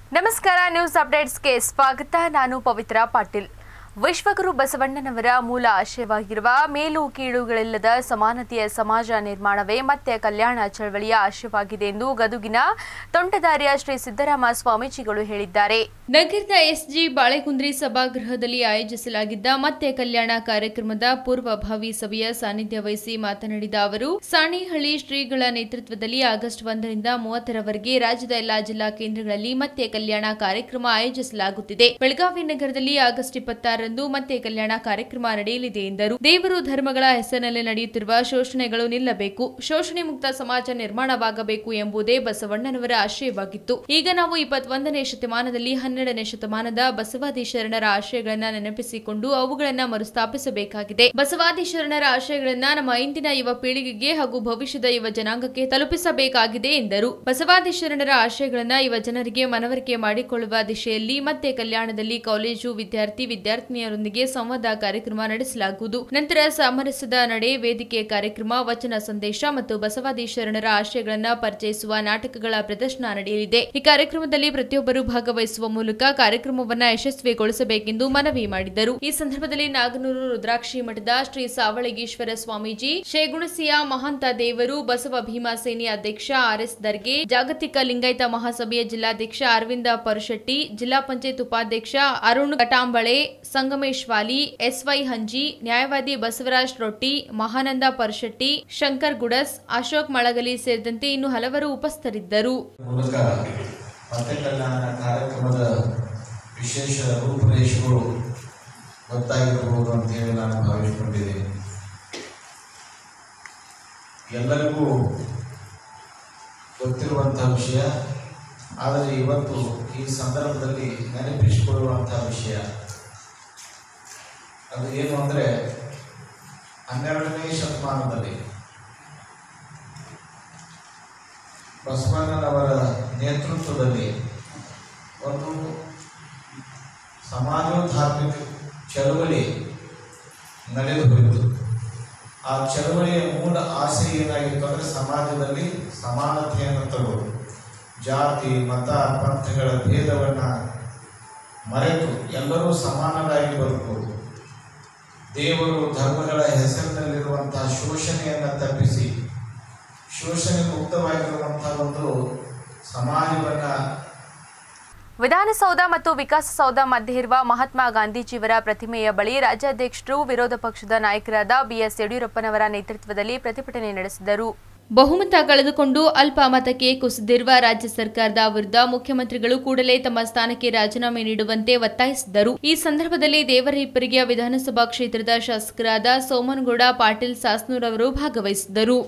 ನಮಸ್ಕಾರ ನ್ಯೂಸ್ ಅಪ್ಡೇಟ್ಸ್ಗೆ ಸ್ವಾಗತ ನಾನು ಪವಿತ್ರ ಪಾಟೀಲ್ ವಿಶ್ವಗುರು ಬಸವಣ್ಣನವರ ಮೂಲ ಆಶಯವಾಗಿರುವ ಮೇಲು ಕೀಳುಗಳಿಲ್ಲದ ಸಮಾನತೆಯ ಸಮಾಜ ನಿರ್ಮಾಣವೇ ಮತ್ತೆ ಕಲ್ಯಾಣ ಚಳವಳಿಯ ಆಶಯವಾಗಿದೆ ಎಂದು ಗದುಗಿನ ತೋಂಟದಾರ್ಯ ಶ್ರೀ ಸಿದ್ದರಾಮ ಸ್ವಾಮೀಜಿಗಳು ಹೇಳಿದ್ದಾರೆ ನಗರದ ಎಸ್ಜಿ ಬಾಳೆಕುಂದ್ರಿ ಸಭಾಗೃಹದಲ್ಲಿ ಆಯೋಜಿಸಲಾಗಿದ್ದ ಮತ್ತೆ ಕಲ್ಯಾಣ ಕಾರ್ಯಕ್ರಮದ ಪೂರ್ವಭಾವಿ ಸಭೆಯ ಸಾನ್ನಿಧ್ಯ ವಹಿಸಿ ಮಾತನಾಡಿದ ಅವರು ಸಾಣಿಹಳ್ಳಿ ಶ್ರೀಗಳ ನೇತೃತ್ವದಲ್ಲಿ ಆಗಸ್ಟ್ ಒಂದರಿಂದ ಮೂವತ್ತರವರೆಗೆ ರಾಜ್ಯದ ಎಲ್ಲಾ ಜಿಲ್ಲಾ ಕೇಂದ್ರಗಳಲ್ಲಿ ಮತ್ತೆ ಕಲ್ಯಾಣ ಕಾರ್ಯಕ್ರಮ ಆಯೋಜಿಸಲಾಗುತ್ತಿದೆ ಬೆಳಗಾವಿ ನಗರದಲ್ಲಿ ಆಗಸ್ಟ್ ಇಪ್ಪತ್ತಾರರಂದು ಮತ್ತೆ ಕಲ್ಯಾಣ ಕಾರ್ಯಕ್ರಮ ನಡೆಯಲಿದೆ ಎಂದರು ದೇವರು ಧರ್ಮಗಳ ಹೆಸರಿನಲ್ಲಿ ನಡೆಯುತ್ತಿರುವ ಶೋಷಣೆಗಳು ನಿಲ್ಲಬೇಕು ಶೋಷಣೆ ಮುಕ್ತ ಸಮಾಜ ನಿರ್ಮಾಣವಾಗಬೇಕು ಎಂಬುದೇ ಬಸವಣ್ಣನವರ ಆಶಯವಾಗಿತ್ತು ಈಗ ನಾವು ಇಪ್ಪತ್ತೊಂದನೇ ಶತಮಾನದಲ್ಲಿ ಹನ್ನೆರಡನೇ ಶತಮಾನದ ಬಸವಾದಿ ಶರಣರ ಆಶಯಗಳನ್ನ ನೆನಪಿಸಿಕೊಂಡು ಅವುಗಳನ್ನ ಮರುಸ್ಥಾಪಿಸಬೇಕಾಗಿದೆ ಬಸವಾದಿ ಶರಣರ ಆಶಯಗಳನ್ನ ನಮ್ಮ ಇಂದಿನ ಯುವ ಪೀಳಿಗೆಗೆ ಹಾಗೂ ಭವಿಷ್ಯದ ಯುವ ಜನಾಂಗಕ್ಕೆ ತಲುಪಿಸಬೇಕಾಗಿದೆ ಎಂದರು ಬಸವಾದಿ ಶರಣರ ಆಶಯಗಳನ್ನ ಯುವ ಜನರಿಗೆ ಮನವರಿಕೆ ಮಾಡಿಕೊಳ್ಳುವ ದಿಶೆಯಲ್ಲಿ ಮತ್ತೆ ಕಲ್ಯಾಣದಲ್ಲಿ ಕಾಲೇಜು ವಿದ್ಯಾರ್ಥಿ ವಿದ್ಯಾರ್ಥಿನಿಯರೊಂದಿಗೆ ಸಂವಾದ ಕಾರ್ಯಕ್ರಮ ನಡೆಸಲಾಗುವುದು ನಂತರ ಸಾಮರಸ್ಯದ ನಡೆ ವೇದಿಕೆ ಕಾರ್ಯಕ್ರಮ ವಚನ ಸಂದೇಶ ಮತ್ತು ಬಸವಾದಿ ಶರಣರ ಆಶಯಗಳನ್ನ ಪರಿಚಯಿಸುವ ನಾಟಕಗಳ ಪ್ರದರ್ಶನ ನಡೆಯಲಿದೆ ಈ ಕಾರ್ಯಕ್ರಮದಲ್ಲಿ ಪ್ರತಿಯೊಬ್ಬರು ಭಾಗವಹಿಸುವ ಮೂಲಕ ಕಾರ್ಯಕ್ರಮವನ್ನ ಯಶಸ್ವಿಗೊಳಿಸಬೇಕೆಂದು ಮನವಿ ಮಾಡಿದರು ಈ ಸಂದರ್ಭದಲ್ಲಿ ನಾಗನೂರು ರುದ್ರಾಕ್ಷಿ ಮಠದ ಶ್ರೀ ಸಾವಳಗೀಶ್ವರ ಸ್ವಾಮೀಜಿ ಶೇಗುಣಸಿಯ ಮಹಾಂತ ದೇವರು ಬಸವ ಭೀಮಾಸೇನಿ ಅಧ್ಯಕ್ಷ ಆರ್ಎಸ್ ದರ್ಗೆ ಜಾಗತಿಕ ಲಿಂಗಾಯತ ಮಹಾಸಭೆಯ ಜಿಲ್ಲಾಧ್ಯಕ್ಷ ಅರವಿಂದ ಪರುಶೆಟ್ಟಿ ಜಿಲ್ಲಾ ಪಂಚಾಯತ್ ಉಪಾಧ್ಯಕ್ಷ ಅರುಣ್ ಕಟಾಂಬಳೆ ಸಂಗಮೇಶ್ ವಾಲಿ ಎಸ್ವೈ ಹಂಜಿ ನ್ಯಾಯವಾದಿ ಬಸವರಾಜ್ ರೊಟ್ಟಿ ಮಹಾನಂದ ಪರಶೆಟ್ಟಿ ಶಂಕರ್ ಗುಡಸ್ ಅಶೋಕ್ ಮಳಗಲಿ ಸೇರಿದಂತೆ ಇನ್ನು ಹಲವರು ಉಪಸ್ಥಿತರಿದ್ದರು ಮೂಲಕ ಮತ್ತೆ ಕಲ್ಯಾಣ ಕಾರ್ಯಕ್ರಮದ ವಿಶೇಷ ರೂಪುರೇಷೆಗಳು ಗೊತ್ತಾಗಿರಬಹುದು ಅಂತ ಹೇಳಿ ನಾನು ಭಾವಿಸಿಕೊಂಡಿದ್ದೇನೆ ಎಲ್ಲರಿಗೂ ಗೊತ್ತಿರುವಂತಹ ವಿಷಯ ಆದರೆ ಇವತ್ತು ಈ ಸಂದರ್ಭದಲ್ಲಿ ನೆನಪಿಸಿಕೊಳ್ಳುವಂತಹ ವಿಷಯ ಅದು ಏನು ಅಂದರೆ ಹನ್ನೆರಡನೇ ಶತಮಾನದಲ್ಲಿ ಬಸವಣ್ಣನವರ ನೇತೃತ್ವದಲ್ಲಿ ಒಂದು ಸಮಾಜೋಧಾರ್ಮಿಕ ಚಳವಳಿ ನಡೆದು ಹೋಯಿತು ಆ ಚಳವಳಿಯ ಮೂಲ ಆಸೆ ಏನಾಗಿತ್ತು ಅಂದರೆ ಸಮಾಜದಲ್ಲಿ ಸಮಾನತೆಯನ್ನು ತರುವುದು ಜಾತಿ ಮತ ಪಂಥಗಳ ಭೇದವನ್ನು ಮರೆತು ಎಲ್ಲರೂ ಸಮಾನರಾಗಿ ಬದುಕುವುದು ದೇವರು ಧರ್ಮಗಳ ಹೆಸರಿನಲ್ಲಿರುವಂತಹ ಶೋಷಣೆಯನ್ನು ತಪ್ಪಿಸಿ ಶೋಷಣೆ ಮುಕ್ತವಾಗಿರುವಂತಹ ಒಂದು ಸಮಾಜವನ್ನ ವಿಧಾನಸೌಧ ಮತ್ತು ವಿಕಾಸಸೌಧ ಮಧ್ಯೆ ಇರುವ ಮಹಾತ್ಮ ಗಾಂಧೀಜಿಯವರ ಪ್ರತಿಮೆಯ ಬಳಿ ರಾಜ್ಯಾಧ್ಯಕ್ಷರು ವಿರೋಧ ಪಕ್ಷದ ನಾಯಕರಾದ ಬಿಎಸ್ ಯಡಿಯೂರಪ್ಪನವರ ನೇತೃತ್ವದಲ್ಲಿ ಪ್ರತಿಭಟನೆ ನಡೆಸಿದರು ಬಹುಮತ ಕಳೆದುಕೊಂಡು ಅಲ್ಪ ಮತಕ್ಕೆ ಕುಸಿದಿರುವ ರಾಜ್ಯ ಸರ್ಕಾರದ ವಿರುದ್ಧ ಮುಖ್ಯಮಂತ್ರಿಗಳು ಕೂಡಲೇ ತಮ್ಮ ಸ್ಥಾನಕ್ಕೆ ರಾಜೀನಾಮೆ ನೀಡುವಂತೆ ಒತ್ತಾಯಿಸಿದ್ದರು ಈ ಸಂದರ್ಭದಲ್ಲಿ ದೇವರಹಿಪ್ಪರಿಗೆ ವಿಧಾನಸಭಾ ಕ್ಷೇತ್ರದ ಶಾಸಕರಾದ ಸೋಮನಗೌಡ ಪಾಟೀಲ್ ಸಾಸ್ನೂರ್ ಅವರು ಭಾಗವಹಿಸಿದ್ದರು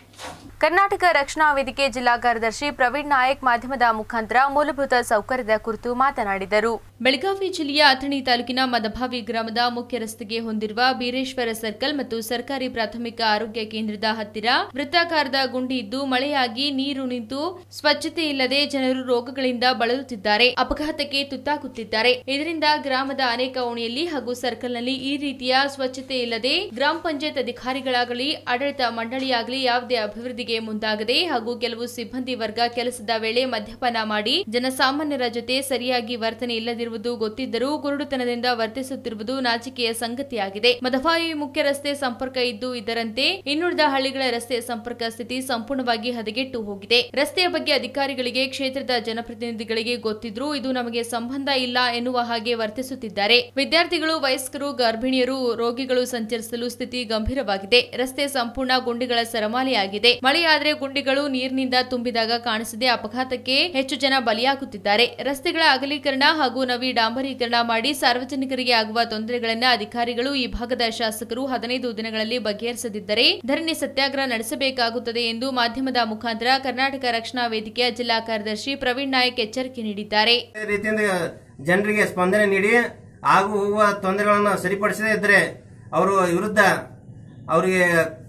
ಕರ್ನಾಟಕ ರಕ್ಷಣಾ ವೇದಿಕೆ ಜಿಲ್ಲಾ ಕಾರ್ಯದರ್ಶಿ ಪ್ರವೀಣ್ ನಾಯಕ್ ಮಾಧ್ಯಮದ ಮುಖಾಂತರ ಮೂಲಭೂತ ಸೌಕರ್ಯದ ಕುರಿತು ಮಾತನಾಡಿದರು ಬೆಳಗಾವಿ ಜಿಲ್ಲೆಯ ಅಥಣಿ ತಾಲೂಕಿನ ಮದಭಾವಿ ಗ್ರಾಮದ ಮುಖ್ಯ ರಸ್ತೆಗೆ ಹೊಂದಿರುವ ಬೀರೇಶ್ವರ ಸರ್ಕಲ್ ಮತ್ತು ಸರ್ಕಾರಿ ಪ್ರಾಥಮಿಕ ಆರೋಗ್ಯ ಕೇಂದ್ರದ ಹತ್ತಿರ ವೃತ್ತಾಕಾರದ ಗುಂಡಿ ಇದ್ದು ಮಳೆಯಾಗಿ ನೀರು ನಿಂತು ಸ್ವಚ್ಛತೆ ಇಲ್ಲದೆ ಜನರು ರೋಗಗಳಿಂದ ಬಳಲುತ್ತಿದ್ದಾರೆ ಅಪಘಾತಕ್ಕೆ ತುತ್ತಾಗುತ್ತಿದ್ದಾರೆ ಇದರಿಂದ ಗ್ರಾಮದ ಅನೇಕ ಓಣಿಯಲ್ಲಿ ಹಾಗೂ ಸರ್ಕಲ್ನಲ್ಲಿ ಈ ರೀತಿಯ ಸ್ವಚ್ಛತೆ ಇಲ್ಲದೆ ಗ್ರಾಮ ಪಂಚಾಯತ್ ಅಧಿಕಾರಿಗಳಾಗಲಿ ಆಡಳಿತ ಮಂಡಳಿಯಾಗಲಿ ಯಾವುದೇ ಅಭಿವೃದ್ಧಿಗೆ ಮುಂದಾಗದೆ ಹಾಗೂ ಕೆಲವು ಸಿಬ್ಬಂದಿ ವರ್ಗ ಕೆಲಸದ ವೇಳೆ ಮದ್ಯಪಾನ ಮಾಡಿ ಜನಸಾಮಾನ್ಯರ ಜೊತೆ ಸರಿಯಾಗಿ ವರ್ತನೆ ಇಲ್ಲದಿರುವುದು ಗೊತ್ತಿದ್ದರೂ ಕುರುಡುತನದಿಂದ ವರ್ತಿಸುತ್ತಿರುವುದು ನಾಚಿಕೆಯ ಸಂಗತಿಯಾಗಿದೆ ಮದಫಾಯಿ ಮುಖ್ಯ ರಸ್ತೆ ಸಂಪರ್ಕ ಇದ್ದು ಇದರಂತೆ ಇನ್ನುಳಿದ ಹಳ್ಳಿಗಳ ರಸ್ತೆ ಸಂಪರ್ಕ ಸ್ಥಿತಿ ಸಂಪೂರ್ಣವಾಗಿ ಹದಗೆಟ್ಟು ಹೋಗಿದೆ ರಸ್ತೆಯ ಬಗ್ಗೆ ಅಧಿಕಾರಿಗಳಿಗೆ ಕ್ಷೇತ್ರದ ಜನಪ್ರತಿನಿಧಿಗಳಿಗೆ ಗೊತ್ತಿದ್ರೂ ಇದು ನಮಗೆ ಸಂಬಂಧ ಇಲ್ಲ ಎನ್ನುವ ಹಾಗೆ ವರ್ತಿಸುತ್ತಿದ್ದಾರೆ ವಿದ್ಯಾರ್ಥಿಗಳು ವಯಸ್ಕರು ಗರ್ಭಿಣಿಯರು ರೋಗಿಗಳು ಸಂಚರಿಸಲು ಸ್ಥಿತಿ ಗಂಭೀರವಾಗಿದೆ ರಸ್ತೆ ಸಂಪೂರ್ಣ ಗುಂಡಿಗಳ ಸರಮಾಲೆಯಾಗಿದೆ ಮಳೆಯಾದ್ರೆ ಗುಂಡಿಗಳು ನೀರಿನಿಂದ ತುಂಬಿದಾಗ ಕಾಣಿಸದೆ ಅಪಘಾತಕ್ಕೆ ಹೆಚ್ಚು ಜನ ಬಲಿಯಾಗುತ್ತಿದ್ದಾರೆ ರಸ್ತೆಗಳ ಅಗಲೀಕರಣ ಹಾಗೂ ನವಿ ಡಾಂಬರೀಕರಣ ಮಾಡಿ ಸಾರ್ವಜನಿಕರಿಗೆ ಆಗುವ ತೊಂದರೆಗಳನ್ನ ಅಧಿಕಾರಿಗಳು ಈ ಭಾಗದ ಶಾಸಕರು ಹದಿನೈದು ದಿನಗಳಲ್ಲಿ ಬಗೆಹರಿಸದಿದ್ದರೆ ಧರಣಿ ಸತ್ಯಾಗ್ರಹ ನಡೆಸಬೇಕಾಗುತ್ತದೆ ಎಂದು ಮಾಧ್ಯಮದ ಮುಖಾಂತರ ಕರ್ನಾಟಕ ರಕ್ಷಣಾ ವೇದಿಕೆಯ ಜಿಲ್ಲಾ ಕಾರ್ಯದರ್ಶಿ ಪ್ರವೀಣ್ ನಾಯಕ್ ಎಚ್ಚರಿಕೆ ನೀಡಿದ್ದಾರೆ ಈ ರೀತಿಯಿಂದ ಜನರಿಗೆ ಸ್ಪಂದನೆ ನೀಡಿ ಆಗು ಹೋಗುವ ತೊಂದರೆಗಳನ್ನು ಸರಿಪಡಿಸದೇ ಇದ್ದರೆ ಅವರು ವಿರುದ್ಧ ಅವರಿಗೆ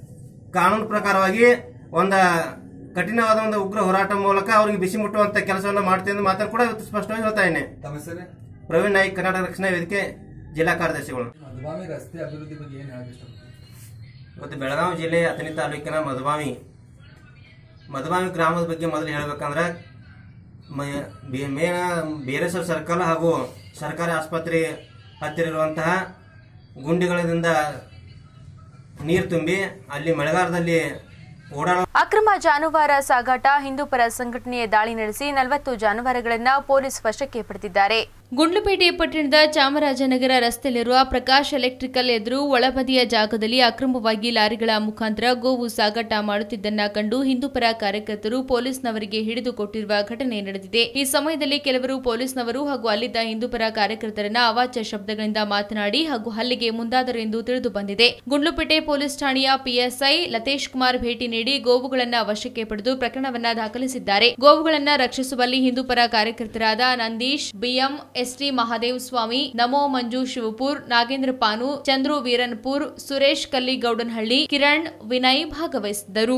ಕಾನೂನು ಪ್ರಕಾರವಾಗಿ ಒಂದು ಕಠಿಣವಾದ ಒಂದು ಉಗ್ರ ಹೋರಾಟ ಮೂಲಕ ಅವರಿಗೆ ಬಿಸಿ ಮುಟ್ಟುವಂತ ಕೆಲಸವನ್ನು ಮಾಡ್ತೀನಿ ಅಂತ ಮಾತನ್ನು ಕೂಡ ಇವತ್ತು ಸ್ಪಷ್ಟವಾಗಿ ಹೇಳ್ತಾ ಇದ್ದೇನೆ ತಮ್ಮ ಹೆಸರೇ ಪ್ರವೀಣ್ ನಾಯ್ಕ್ ಕರ್ನಾಟಕ ರಕ್ಷಣಾ ವೇದಿಕೆ ಜಿಲ್ಲಾ ಕಾರ್ಯದರ್ಶಿಗಳು ಮಧುಬಾಮಿ ರಸ್ತೆ ಅಭಿವೃದ್ಧಿ ಬಗ್ಗೆ ಏನು ಹೇಳಕ್ಕೆ ಇಷ್ಟಪಡ್ತೀನಿ ಇವತ್ತು ಬೆಳಗಾವಿ ಜಿಲ್ಲೆ ಅಥಣಿ ತಾಲೂಕಿನ ಮಧುಬಾವಿ ಮಧುಬಾವಿ ಗ್ರಾಮದ ಬಗ್ಗೆ ಮೊದಲು ಹೇಳ್ಬೇಕಂದ್ರೆ ಮೇನ ಬೇರೇಶ್ವರ ಸರ್ಕಲ್ ಹಾಗೂ ಸರ್ಕಾರಿ ಆಸ್ಪತ್ರೆ ಹತ್ತಿರ ಇರುವಂತಹ ಗುಂಡಿಗಳಿಂದ ನೀರು ತುಂಬಿ ಅಲ್ಲಿ ಮಳೆಗಾಲದಲ್ಲಿ ಓಡಾಡ ಅಕ್ರಮ ಜಾನುವಾರು ಸಾಗಾಟ ಹಿಂದೂಪರ ಸಂಘಟನೆಯ ದಾಳಿ ನಡೆಸಿ ನಲವತ್ತು ಜಾನುವಾರುಗಳನ್ನು ಪೊಲೀಸ್ ವಶಕ್ಕೆ ಪಡೆದಿದ್ದಾರೆ ಗುಂಡ್ಲುಪೇಟೆ ಪಟ್ಟಣದ ಚಾಮರಾಜನಗರ ರಸ್ತೆಯಲ್ಲಿರುವ ಪ್ರಕಾಶ್ ಎಲೆಕ್ಟ್ರಿಕಲ್ ಎದುರು ಒಳಬದಿಯ ಜಾಗದಲ್ಲಿ ಅಕ್ರಮವಾಗಿ ಲಾರಿಗಳ ಮುಖಾಂತರ ಗೋವು ಸಾಗಾಟ ಮಾಡುತ್ತಿದ್ದನ್ನ ಕಂಡು ಹಿಂದೂಪರ ಕಾರ್ಯಕರ್ತರು ಪೊಲೀಸ್ನವರಿಗೆ ಹಿಡಿದುಕೊಟ್ಟಿರುವ ಘಟನೆ ನಡೆದಿದೆ ಈ ಸಮಯದಲ್ಲಿ ಕೆಲವರು ಪೊಲೀಸ್ನವರು ಹಾಗೂ ಅಲ್ಲಿದ್ದ ಹಿಂದೂಪರ ಕಾರ್ಯಕರ್ತರನ್ನ ಅವಾಚ್ಯ ಶಬ್ದಗಳಿಂದ ಮಾತನಾಡಿ ಹಾಗೂ ಹಲ್ಲೆಗೆ ಮುಂದಾದರು ಎಂದು ತಿಳಿದು ಬಂದಿದೆ ಗುಂಡ್ಲುಪೇಟೆ ಪೊಲೀಸ್ ಠಾಣೆಯ ಪಿಎಸ್ಐ ಲತೇಶ್ ಕುಮಾರ್ ಭೇಟಿ ನೀಡಿ ಗೋವುಗಳನ್ನ ವಶಕ್ಕೆ ಪಡೆದು ಪ್ರಕರಣವನ್ನ ದಾಖಲಿಸಿದ್ದಾರೆ ಗೋವುಗಳನ್ನ ರಕ್ಷಿಸುವಲ್ಲಿ ಹಿಂದೂಪರ ಕಾರ್ಯಕರ್ತರಾದ ನಂದೀಶ್ ಬಿಎಂ ಎಸ್ಟಿ ಮಹಾದೇವ್ ಸ್ವಾಮಿ ನಮೋ ಮಂಜು ಶಿವಪುರ್ ನಾಗೇಂದ್ರ ಪಾನು ಚಂದ್ರು ವೀರನ್ಪುರ್ ಸುರೇಶ್ ಕಲ್ಲಿಗೌಡನಹಳ್ಳಿ ಕಿರಣ್ ವಿನಯ್ ಭಾಗವಹಿಸಿದ್ದರು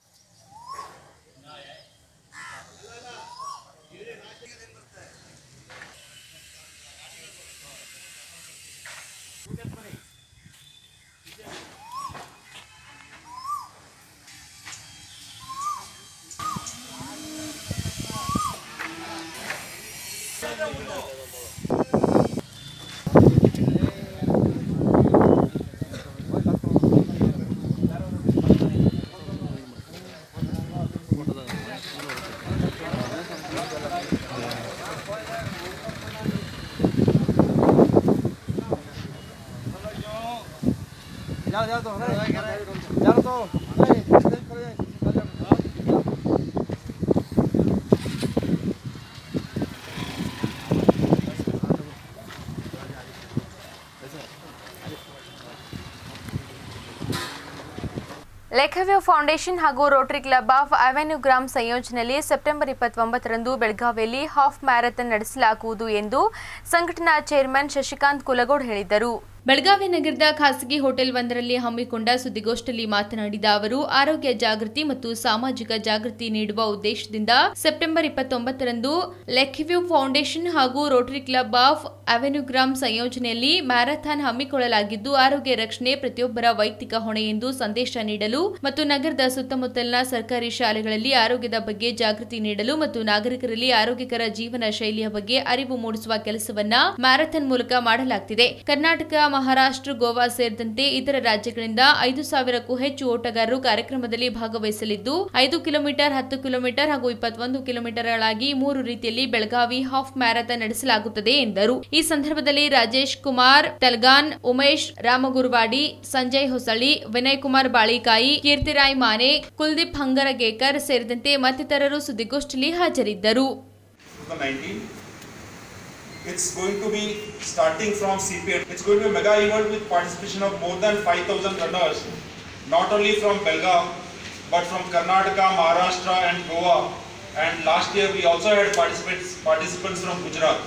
ಲೆಖವ್ಯ ಫೌಂಡೇಶನ್ ಹಾಗೂ ರೋಟರಿ ಕ್ಲಬ್ ಆಫ್ ಅವೆನ್ಯೂ ಗ್ರಾಮ್ ಸಂಯೋಜನೆಯಲ್ಲಿ ಸೆಪ್ಟೆಂಬರ್ ಇಪ್ಪತ್ತೊಂಬತ್ತರಂದು ಬೆಳಗಾವಿಯಲ್ಲಿ ಹಾಫ್ ಮ್ಯಾರಥಾನ್ ನಡೆಸಲಾಗುವುದು ಎಂದು ಸಂಘಟನಾ ಚೇರ್ಮನ್ ಶಶಿಕಾಂತ್ ಕುಲಗೋಡ್ ಹೇಳಿದರು ಬೆಳಗಾವಿ ನಗರದ ಖಾಸಗಿ ಹೋಟೆಲ್ ಒಂದರಲ್ಲಿ ಹಮ್ಮಿಕೊಂಡ ಸುದ್ದಿಗೋಷ್ಠಿಯಲ್ಲಿ ಮಾತನಾಡಿದ ಅವರು ಆರೋಗ್ಯ ಜಾಗೃತಿ ಮತ್ತು ಸಾಮಾಜಿಕ ಜಾಗೃತಿ ನೀಡುವ ಉದ್ದೇಶದಿಂದ ಸೆಪ್ಟೆಂಬರ್ ಇಪ್ಪತ್ತೊಂಬತ್ತರಂದು ಲೆಖಿವ್ಯೂ ಫೌಂಡೇಶನ್ ಹಾಗೂ ರೋಟರಿ ಕ್ಲಬ್ ಆಫ್ ಅವೆನ್ಯೂ ಗ್ರಾಮ್ ಸಂಯೋಜನೆಯಲ್ಲಿ ಮ್ಯಾರಥಾನ್ ಹಮ್ಮಿಕೊಳ್ಳಲಾಗಿದ್ದು ಆರೋಗ್ಯ ರಕ್ಷಣೆ ಪ್ರತಿಯೊಬ್ಬರ ವೈಯಕ್ತಿಕ ಹೊಣೆ ಎಂದು ಸಂದೇಶ ನೀಡಲು ಮತ್ತು ನಗರದ ಸುತ್ತಮುತ್ತಲಿನ ಸರ್ಕಾರಿ ಶಾಲೆಗಳಲ್ಲಿ ಆರೋಗ್ಯದ ಬಗ್ಗೆ ಜಾಗೃತಿ ನೀಡಲು ಮತ್ತು ನಾಗರಿಕರಲ್ಲಿ ಆರೋಗ್ಯಕರ ಜೀವನ ಶೈಲಿಯ ಬಗ್ಗೆ ಅರಿವು ಮೂಡಿಸುವ ಕೆಲಸವನ್ನ ಮ್ಯಾರಥಾನ್ ಮೂಲಕ ಮಾಡಲಾಗುತ್ತಿದೆ ಕರ್ನಾಟಕ ಮಹಾರಾಷ್ಟ್ರ ಗೋವಾ ಸೇರಿದಂತೆ ಇತರ ರಾಜ್ಯಗಳಿಂದ ಐದು ಸಾವಿರಕ್ಕೂ ಹೆಚ್ಚು ಓಟಗಾರರು ಕಾರ್ಯಕ್ರಮದಲ್ಲಿ ಭಾಗವಹಿಸಲಿದ್ದು ಐದು ಕಿಲೋಮೀಟರ್ ಹತ್ತು ಕಿಲೋಮೀಟರ್ ಹಾಗೂ ಇಪ್ಪತ್ತೊಂದು ಕಿಲೋಮೀಟರ್ಗಳಾಗಿ ಮೂರು ರೀತಿಯಲ್ಲಿ ಬೆಳಗಾವಿ ಹಾಫ್ ಮ್ಯಾರಥಾನ್ ನಡೆಸಲಾಗುತ್ತದೆ ಎಂದರು ಈ ಸಂದರ್ಭದಲ್ಲಿ ರಾಜೇಶ್ ಕುಮಾರ್ ತಲ್ಗಾನ್ ಉಮೇಶ್ ರಾಮಗುರುವಾಡಿ ಸಂಜಯ್ ಹೊಸಳ್ಳಿ ವಿನಯ್ ಕುಮಾರ್ ಬಾಳಿಕಾಯಿ ಕೀರ್ತಿರಾಯ್ ಮಾನೆ ಕುಲ್ದೀಪ್ ಹಂಗರಗೇಕರ್ ಸೇರಿದಂತೆ ಮತ್ತಿತರರು ಸುದ್ದಿಗೋಷ್ಠಿಯಲ್ಲಿ ಹಾಜರಿದ್ದರು 2019. It's going to be starting from CPA. It's going to be a mega event with participation of more than 5,000 runners, not only from Belgaum, but from Karnataka, Maharashtra and Goa. And last year we also had participants, participants from Gujarat.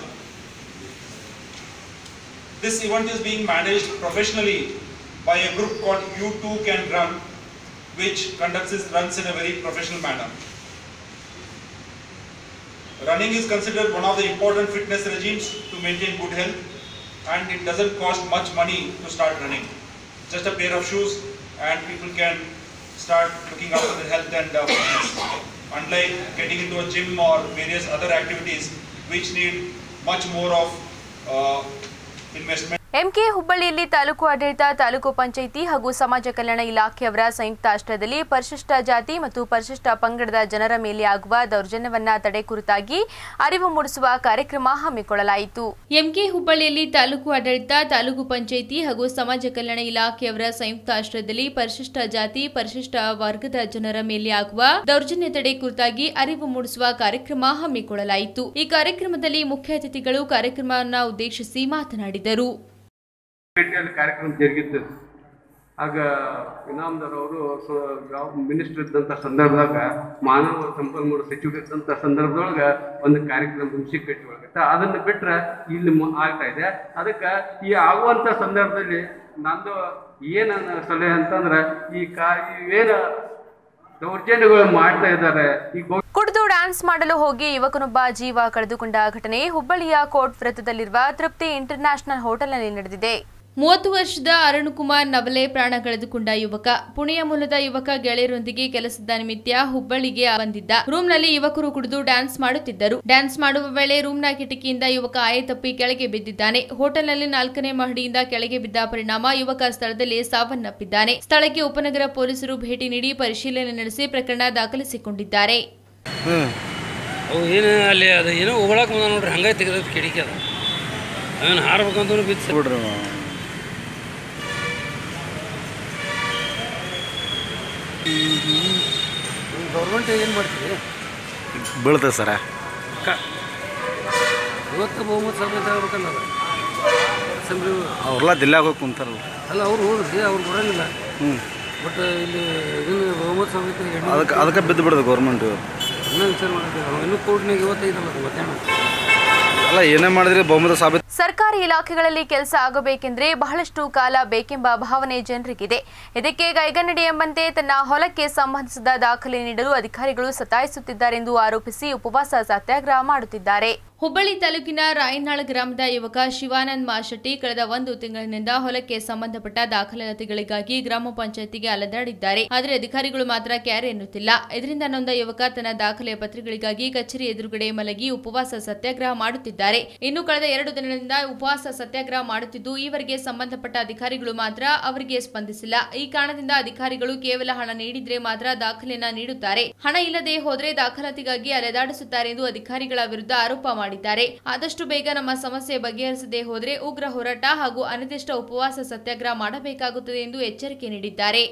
This event is being managed professionally by a group called U2 Can Run, which conducts its runs in a very professional manner. Running is considered one of the important fitness regimes to maintain good health and it doesn't cost much money to start running. Just a pair of shoes and people can start looking after their health and uh, fitness. Unlike getting into a gym or various other activities which need much more of uh, investment. MK ಹುಬ್ಬಳ್ಳಿಯಲ್ಲಿ ತಾಲೂಕು ಆಡಳಿತ ತಾಲೂಕು ಪಂಚಾಯಿತಿ ಹಾಗೂ ಸಮಾಜ ಕಲ್ಯಾಣ ಇಲಾಖೆಯವರ ಸಂಯುಕ್ತ ಆಶ್ರಯದಲ್ಲಿ ಪರಿಶಿಷ್ಟ ಜಾತಿ ಮತ್ತು ಪರಿಶಿಷ್ಟ ಪಂಗಡದ ಜನರ ಮೇಲೆ ಆಗುವ ದೌರ್ಜನ್ಯವನ್ನ ತಡೆ ಕುರಿತಾಗಿ ಅರಿವು ಮೂಡಿಸುವ ಕಾರ್ಯಕ್ರಮ ಹಮ್ಮಿಕೊಳ್ಳಲಾಯಿತು ಎಂಕೆ ಹುಬ್ಬಳ್ಳಿಯಲ್ಲಿ ತಾಲೂಕು ಆಡಳಿತ ತಾಲೂಕು ಪಂಚಾಯಿತಿ ಹಾಗೂ ಸಮಾಜ ಕಲ್ಯಾಣ ಇಲಾಖೆಯವರ ಸಂಯುಕ್ತ ಆಶ್ರಯದಲ್ಲಿ ಪರಿಶಿಷ್ಟ ಜಾತಿ ಪರಿಶಿಷ್ಟ ವರ್ಗದ ಜನರ ಮೇಲೆ ಆಗುವ ದೌರ್ಜನ್ಯ ತಡೆ ಕುರಿತಾಗಿ ಅರಿವು ಮೂಡಿಸುವ ಕಾರ್ಯಕ್ರಮ ಹಮ್ಮಿಕೊಳ್ಳಲಾಯಿತು ಈ ಕಾರ್ಯಕ್ರಮದಲ್ಲಿ ಮುಖ್ಯ ಅತಿಥಿಗಳು ಕಾರ್ಯಕ್ರಮವನ್ನು ಉದ್ದೇಶಿಸಿ ಮಾತನಾಡಿದರು ಪೇಟೆಯಲ್ಲಿ ಕಾರ್ಯಕ್ರಮ ಜರುಗಿತ್ತು ಆಗ ಇನಾಮದಾರ್ ಅವರು ಮಿನಿಸ್ಟರ್ ಇದ್ದಂಥ ಸಂದರ್ಭದಾಗ ಮಾನವ ಸಂಪನ್ಮೂಲ ಸಚಿವರು ಇದ್ದಂಥ ಸಂದರ್ಭದೊಳಗೆ ಒಂದು ಕಾರ್ಯಕ್ರಮ ಹುಣಸಿಕಟ್ಟಿ ಒಳಗೆ ಅದನ್ನು ಬಿಟ್ರೆ ಇಲ್ಲಿ ಮು- ಆಗ್ತಾ ಇದೆ ಅದಕ್ಕೆ ಈ ಆಗುವಂಥ ಸಂದರ್ಭದಲ್ಲಿ ನಂದು ಏನು ಸಲಹೆ ಅಂತಂದ್ರೆ ಈ ಕಾ ಇವೇನು ದೌರ್ಜನ್ಯಗಳು ಮಾಡ್ತಾ ಇದ್ದಾರೆ ಈ ಗೌ ಕುಡಿದು ಡ್ಯಾನ್ಸ್ ಮಾಡಲು ಹೋಗಿ ಯುವಕನೊಬ್ಬ ಜೀವ ಕಳೆದುಕೊಂಡ ಘಟನೆ ಹುಬ್ಬಳ್ಳಿಯ ಕೋರ್ಟ್ ವೃತ್ತದಲ್ಲಿರುವ ತೃಪ್ತಿ ಇಂಟರ್ನ್ಯಾಷನಲ್ ಹೋಟೆಲ್ನಲ್ಲಿ ನಡೆದಿದೆ ಮೂವತ್ತು ವರ್ಷದ ಅರುಣ್ಕುಮಾರ್ ನವಲೆ ಪ್ರಾಣ ಕಳೆದುಕೊಂಡ ಯುವಕ ಪುಣೆಯ ಮೂಲದ ಯುವಕ ಗೆಳೆಯರೊಂದಿಗೆ ಕೆಲಸದ ನಿಮಿತ್ತ ಹುಬ್ಬಳ್ಳಿಗೆ ಬಂದಿದ್ದ ರೂಮ್ನಲ್ಲಿ ಯುವಕರು ಕುಡಿದು ಡ್ಯಾನ್ಸ್ ಮಾಡುತ್ತಿದ್ದರು ಡ್ಯಾನ್ಸ್ ಮಾಡುವ ವೇಳೆ ರೂಮ್ನ ಕಿಟಕಿಯಿಂದ ಯುವಕ ಆಯತಪ್ಪಿ ಕೆಳಗೆ ಬಿದ್ದಿದ್ದಾನೆ ಹೋಟೆಲ್ನಲ್ಲಿ ನಾಲ್ಕನೇ ಮಹಡಿಯಿಂದ ಕೆಳಗೆ ಬಿದ್ದ ಪರಿಣಾಮ ಯುವಕ ಸ್ಥಳದಲ್ಲಿ ಸಾವನ್ನಪ್ಪಿದ್ದಾನೆ ಸ್ಥಳಕ್ಕೆ ಉಪನಗರ ಪೊಲೀಸರು ಭೇಟಿ ನೀಡಿ ಪರಿಶೀಲನೆ ನಡೆಸಿ ಪ್ರಕರಣ ದಾಖಲಿಸಿಕೊಂಡಿದ್ದಾರೆ ಅವು ಏನು ಅಲ್ಲಿ ಅದು ಏನೋ ಉಗುಳಕ್ಕೆ ಬಂದ ನೋಡ್ರಿ ಹಂಗೆ ತೆಗೆದ ಕಿಡಿಕೆ ಅದು ಅವೇನು ಹಾರ್ಬೇಕಂತ ಬಿತ್ತು ಬಿಡ್ರಿ ಗೌರ್ಮೆಂಟ್ ಏನು ಮಾಡ್ತೀವಿ ಬೀಳ್ತದೆ ಸರ ಕ ಇವತ್ತು ಬಹುಮತ ಸಮೇತ ಆಗ್ಬೇಕಲ್ಲ ಅದು ಅಸೆಂಬ್ಲಿ ಅವ್ರೆಲ್ಲ ದಿಲ್ಲಾಗ ಹೋಗಿ ಕುಂತಾರಲ್ಲ ಅಲ್ಲ ಅವ್ರು ಹೋದ್ರಿ ಅವ್ರು ಬರೋಂಗಿಲ್ಲ ಹ್ಞೂ ಬಟ್ ಇಲ್ಲಿ ಇದನ್ನು ಬಹುಮತ ಸಮೇತ ಹೆಣ್ಣು ಅದಕ್ಕೆ ಅದಕ್ಕೆ ಬಿದ್ದು ಬಿಡೋದು ಗೌರ್ಮೆಂಟು ಇನ್ನೂ ವಿಚಾರ ಮಾಡಿದ್ದೀವಿ ನಾವು ಇನ್ನೂ ಕೋರ್ಟ್ನಾಗ ಇವತ್ತೈದಲ್ಲ ಅದು ಮಧ್ಯಾಹ್ನ ಅಲ್ಲ ಏನೇ ಮಾಡಿದ್ರೆ ಬಹುಮತ ಸಾಬೀತು ಸರ್ಕಾರಿ ಇಲಾಖೆಗಳಲ್ಲಿ ಕೆಲಸ ಆಗಬೇಕೆಂದ್ರೆ ಬಹಳಷ್ಟು ಕಾಲ ಬೇಕೆಂಬ ಭಾವನೆ ಜನರಿಗಿದೆ ಇದಕ್ಕೆ ಗೈಗನ್ನಡಿ ಎಂಬಂತೆ ತನ್ನ ಹೊಲಕ್ಕೆ ಸಂಬಂಧಿಸಿದ ದಾಖಲೆ ನೀಡಲು ಅಧಿಕಾರಿಗಳು ಸತಾಯಿಸುತ್ತಿದ್ದಾರೆಂದು ಆರೋಪಿಸಿ ಉಪವಾಸ ಸತ್ಯಾಗ್ರಹ ಮಾಡುತ್ತಿದ್ದಾರೆ ಹುಬ್ಬಳ್ಳಿ ತಾಲೂಕಿನ ರಾಯನಾಳ ಗ್ರಾಮದ ಯುವಕ ಶಿವಾನಂದ್ ಮಾಶೆಟ್ಟಿ ಕಳೆದ ಒಂದು ತಿಂಗಳಿನಿಂದ ಹೊಲಕ್ಕೆ ಸಂಬಂಧಪಟ್ಟ ದಾಖಲಾತಿಗಳಿಗಾಗಿ ಗ್ರಾಮ ಪಂಚಾಯತಿಗೆ ಅಲೆದಾಡಿದ್ದಾರೆ ಆದರೆ ಅಧಿಕಾರಿಗಳು ಮಾತ್ರ ಕ್ಯಾರೆ ಎನ್ನುತ್ತಿಲ್ಲ ಇದರಿಂದ ನೊಂದ ಯುವಕ ತನ್ನ ದಾಖಲೆ ಪತ್ರಗಳಿಗಾಗಿ ಕಚೇರಿ ಎದುರುಗಡೆ ಮಲಗಿ ಉಪವಾಸ ಸತ್ಯಾಗ್ರಹ ಮಾಡುತ್ತಿದ್ದಾರೆ ಇನ್ನು ಕಳೆದ ಎರಡು ದಿನಗಳಿಂದ ಉಪವಾಸ ಸತ್ಯಾಗ್ರಹ ಮಾಡುತ್ತಿದ್ದು ಈವರೆಗೆ ಸಂಬಂಧಪಟ್ಟ ಅಧಿಕಾರಿಗಳು ಮಾತ್ರ ಅವರಿಗೆ ಸ್ಪಂದಿಸಿಲ್ಲ ಈ ಕಾರಣದಿಂದ ಅಧಿಕಾರಿಗಳು ಕೇವಲ ಹಣ ನೀಡಿದ್ರೆ ಮಾತ್ರ ದಾಖಲೆಯನ್ನ ನೀಡುತ್ತಾರೆ ಹಣ ಇಲ್ಲದೆ ಹೋದ್ರೆ ದಾಖಲಾತಿಗಾಗಿ ಅಲೆದಾಡಿಸುತ್ತಾರೆ ಎಂದು ಅಧಿಕಾರಿಗಳ ವಿರುದ್ಧ ಆರೋಪ ಮಾಡಿದ್ದಾರೆ ಆದಷ್ಟು ಬೇಗ ನಮ್ಮ ಸಮಸ್ಯೆ ಬಗೆಹರಿಸದೆ ಹೋದ್ರೆ ಉಗ್ರ ಹೋರಾಟ ಹಾಗೂ ಅನಿರ್ದಿಷ್ಟ ಉಪವಾಸ ಸತ್ಯಾಗ್ರಹ ಮಾಡಬೇಕಾಗುತ್ತದೆ ಎಂದು ಎಚ್ಚರಿಕೆ ನೀಡಿದ್ದಾರೆ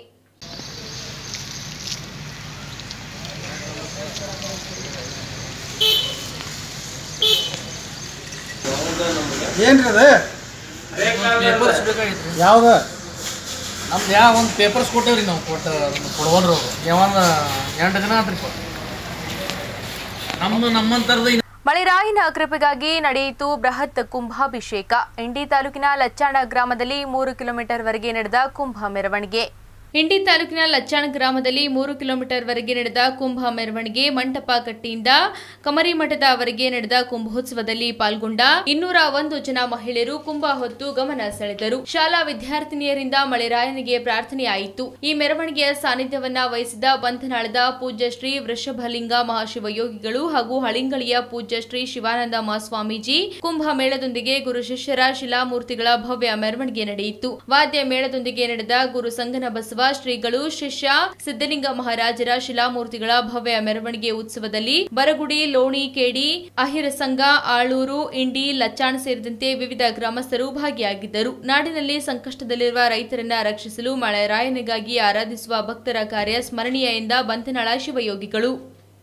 ಏನ್ರಿ ಅದು ಪೇಪರ್ಸ್ ಬೇಕಾಗಿತ್ತು ಯಾವ್ದು ನಮ್ದು ಯಾವ ಒಂದು ಪೇಪರ್ಸ್ ಕೊಟ್ಟೇವ್ರಿ ನಾವು ಕೊಟ್ಟ ಕೊಡ್ವಲ್ರಿ ಅವರು ಯಾವಾಗ ಎಂಟು ದಿನ ಆತ್ರಿಪ್ಪ ನಮ್ದು ನಮ್ಮಂತರದ ಮಳೆರಾಯಿನ ಕೃಪೆಗಾಗಿ ನಡೆಯಿತು ಬೃಹತ್ ಕುಂಭಾಭಿಷೇಕ ಇಂಡಿ ತಾಲೂಕಿನ ಲಚ್ಚಾಣ ಗ್ರಾಮದಲ್ಲಿ ಮೂರು ಕಿಲೋಮೀಟರ್ ವರೆಗೆ ನಡೆದ ಕುಂಭ ಮೆರವಣಿಗೆ ಇಂಡಿ ತಾಲೂಕಿನ ಲಚ್ಚಾಣ ಗ್ರಾಮದಲ್ಲಿ ಮೂರು ಕಿಲೋಮೀಟರ್ ವರೆಗೆ ನಡೆದ ಕುಂಭ ಮೆರವಣಿಗೆ ಮಂಟಪ ಕಟ್ಟಿಯಿಂದ ಕಮರಿಮಠದವರೆಗೆ ನಡೆದ ಕುಂಭೋತ್ಸವದಲ್ಲಿ ಪಾಲ್ಗೊಂಡ ಇನ್ನೂರ ಒಂದು ಜನ ಮಹಿಳೆಯರು ಕುಂಭ ಹೊತ್ತು ಗಮನ ಸೆಳೆದರು ಶಾಲಾ ವಿದ್ಯಾರ್ಥಿನಿಯರಿಂದ ಮಳೆರಾಯನಿಗೆ ಪ್ರಾರ್ಥನೆಯಾಯಿತು ಈ ಮೆರವಣಿಗೆಯ ಸಾನ್ನಿಧ್ಯವನ್ನ ವಹಿಸಿದ ಬಂಧನಾಳದ ಪೂಜ್ಯ ಶ್ರೀ ವೃಷಭಲಿಂಗ ಮಹಾಶಿವಯೋಗಿಗಳು ಹಾಗೂ ಹಳಿಂಗಳಿಯ ಪೂಜ್ಯ ಶ್ರೀ ಶಿವಾನಂದ ಮಹಾಸ್ವಾಮೀಜಿ ಕುಂಭ ಮೇಳದೊಂದಿಗೆ ಗುರು ಶಿಷ್ಯರ ಶಿಲಾಮೂರ್ತಿಗಳ ಭವ್ಯ ಮೆರವಣಿಗೆ ನಡೆಯಿತು ವಾದ್ಯ ಮೇಳದೊಂದಿಗೆ ನಡೆದ ಗುರು ಸಂಗನ ಬಸವ ಶ್ರೀಗಳು ಶಿಷ್ಯ ಸಿದ್ದಲಿಂಗ ಮಹಾರಾಜರ ಶಿಲಾಮೂರ್ತಿಗಳ ಭವ್ಯ ಮೆರವಣಿಗೆ ಉತ್ಸವದಲ್ಲಿ ಬರಗುಡಿ ಲೋಣಿ ಕೇಡಿ ಅಹಿರ ಸಂಘ ಆಳೂರು ಇಂಡಿ ಲಚ್ಚಾಣ ಸೇರಿದಂತೆ ವಿವಿಧ ಗ್ರಾಮಸ್ಥರು ಭಾಗಿಯಾಗಿದ್ದರು ನಾಡಿನಲ್ಲಿ ಸಂಕಷ್ಟದಲ್ಲಿರುವ ರೈತರನ್ನ ರಕ್ಷಿಸಲು ಮಳೆರಾಯನಿಗಾಗಿ ಆರಾಧಿಸುವ ಭಕ್ತರ ಕಾರ್ಯ ಸ್ಮರಣೀಯ ಎಂದ ಬಂತನಾಳ ಶಿವಯೋಗಿಗಳು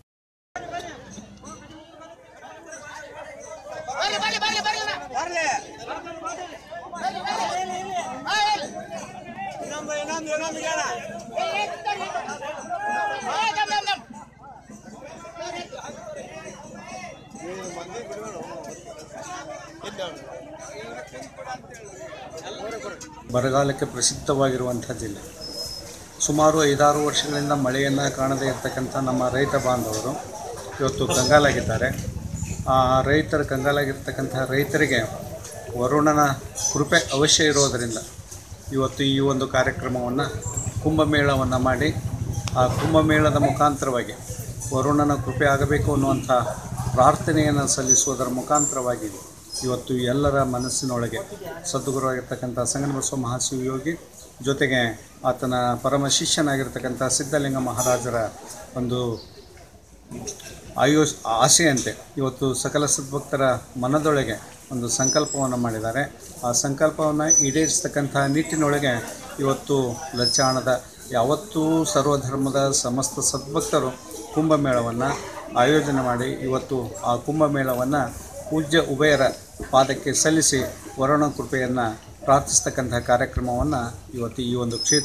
ಬರಗಾಲಕ್ಕೆ ಪ್ರಸಿದ್ಧವಾಗಿರುವಂಥ ಜಿಲ್ಲೆ ಸುಮಾರು ಐದಾರು ವರ್ಷಗಳಿಂದ ಮಳೆಯನ್ನು ಕಾಣದೇ ಇರತಕ್ಕಂಥ ನಮ್ಮ ರೈತ ಬಾಂಧವರು ಇವತ್ತು ಕಂಗಾಲಾಗಿದ್ದಾರೆ ಆ ರೈತರ ಕಂಗಾಲಾಗಿರ್ತಕ್ಕಂಥ ರೈತರಿಗೆ ವರುಣನ ಕೃಪೆ ಅವಶ್ಯ ಇರೋದರಿಂದ ಇವತ್ತು ಈ ಒಂದು ಕಾರ್ಯಕ್ರಮವನ್ನು ಕುಂಭಮೇಳವನ್ನು ಮಾಡಿ ಆ ಕುಂಭಮೇಳದ ಮುಖಾಂತರವಾಗಿ ವರುಣನ ಕೃಪೆ ಆಗಬೇಕು ಅನ್ನುವಂಥ ಪ್ರಾರ್ಥನೆಯನ್ನು ಸಲ್ಲಿಸುವುದರ ಮುಖಾಂತರವಾಗಿ ಇವತ್ತು ಎಲ್ಲರ ಮನಸ್ಸಿನೊಳಗೆ ಸದ್ಗುರುವಾಗಿರ್ತಕ್ಕಂಥ ಸಂಗನಬಸವ ಮಹಾಶಿವಯೋಗಿ ಜೊತೆಗೆ ಆತನ ಪರಮ ಶಿಷ್ಯನಾಗಿರ್ತಕ್ಕಂಥ ಸಿದ್ಧಲಿಂಗ ಮಹಾರಾಜರ ಒಂದು ಆಯೋ ಆಸೆಯಂತೆ ಇವತ್ತು ಸಕಲ ಸದ್ಭಕ್ತರ ಮನದೊಳಗೆ ಒಂದು ಸಂಕಲ್ಪವನ್ನು ಮಾಡಿದ್ದಾರೆ ಆ ಸಂಕಲ್ಪವನ್ನು ಈಡೇರಿಸ್ತಕ್ಕಂಥ ನಿಟ್ಟಿನೊಳಗೆ ಇವತ್ತು ಲಚ್ಚಾಣದ ಯಾವತ್ತೂ ಸರ್ವಧರ್ಮದ ಸಮಸ್ತ ಸದ್ಭಕ್ತರು ಕುಂಭಮೇಳವನ್ನು ಆಯೋಜನೆ ಮಾಡಿ ಇವತ್ತು ಆ ಕುಂಭಮೇಳವನ್ನು ಪೂಜ್ಯ ಉಭಯರ ಪಾದಕ್ಕೆ ಸಲ್ಲಿಸಿ ವರುಣ ಕೃಪೆಯನ್ನು ಪ್ರಾರ್ಥಿಸ್ತಕ್ಕಂಥ ಕಾರ್ಯಕ್ರಮವನ್ನು ಇವತ್ತು ಈ ಒಂದು ಕ್ಷೇತ್ರದ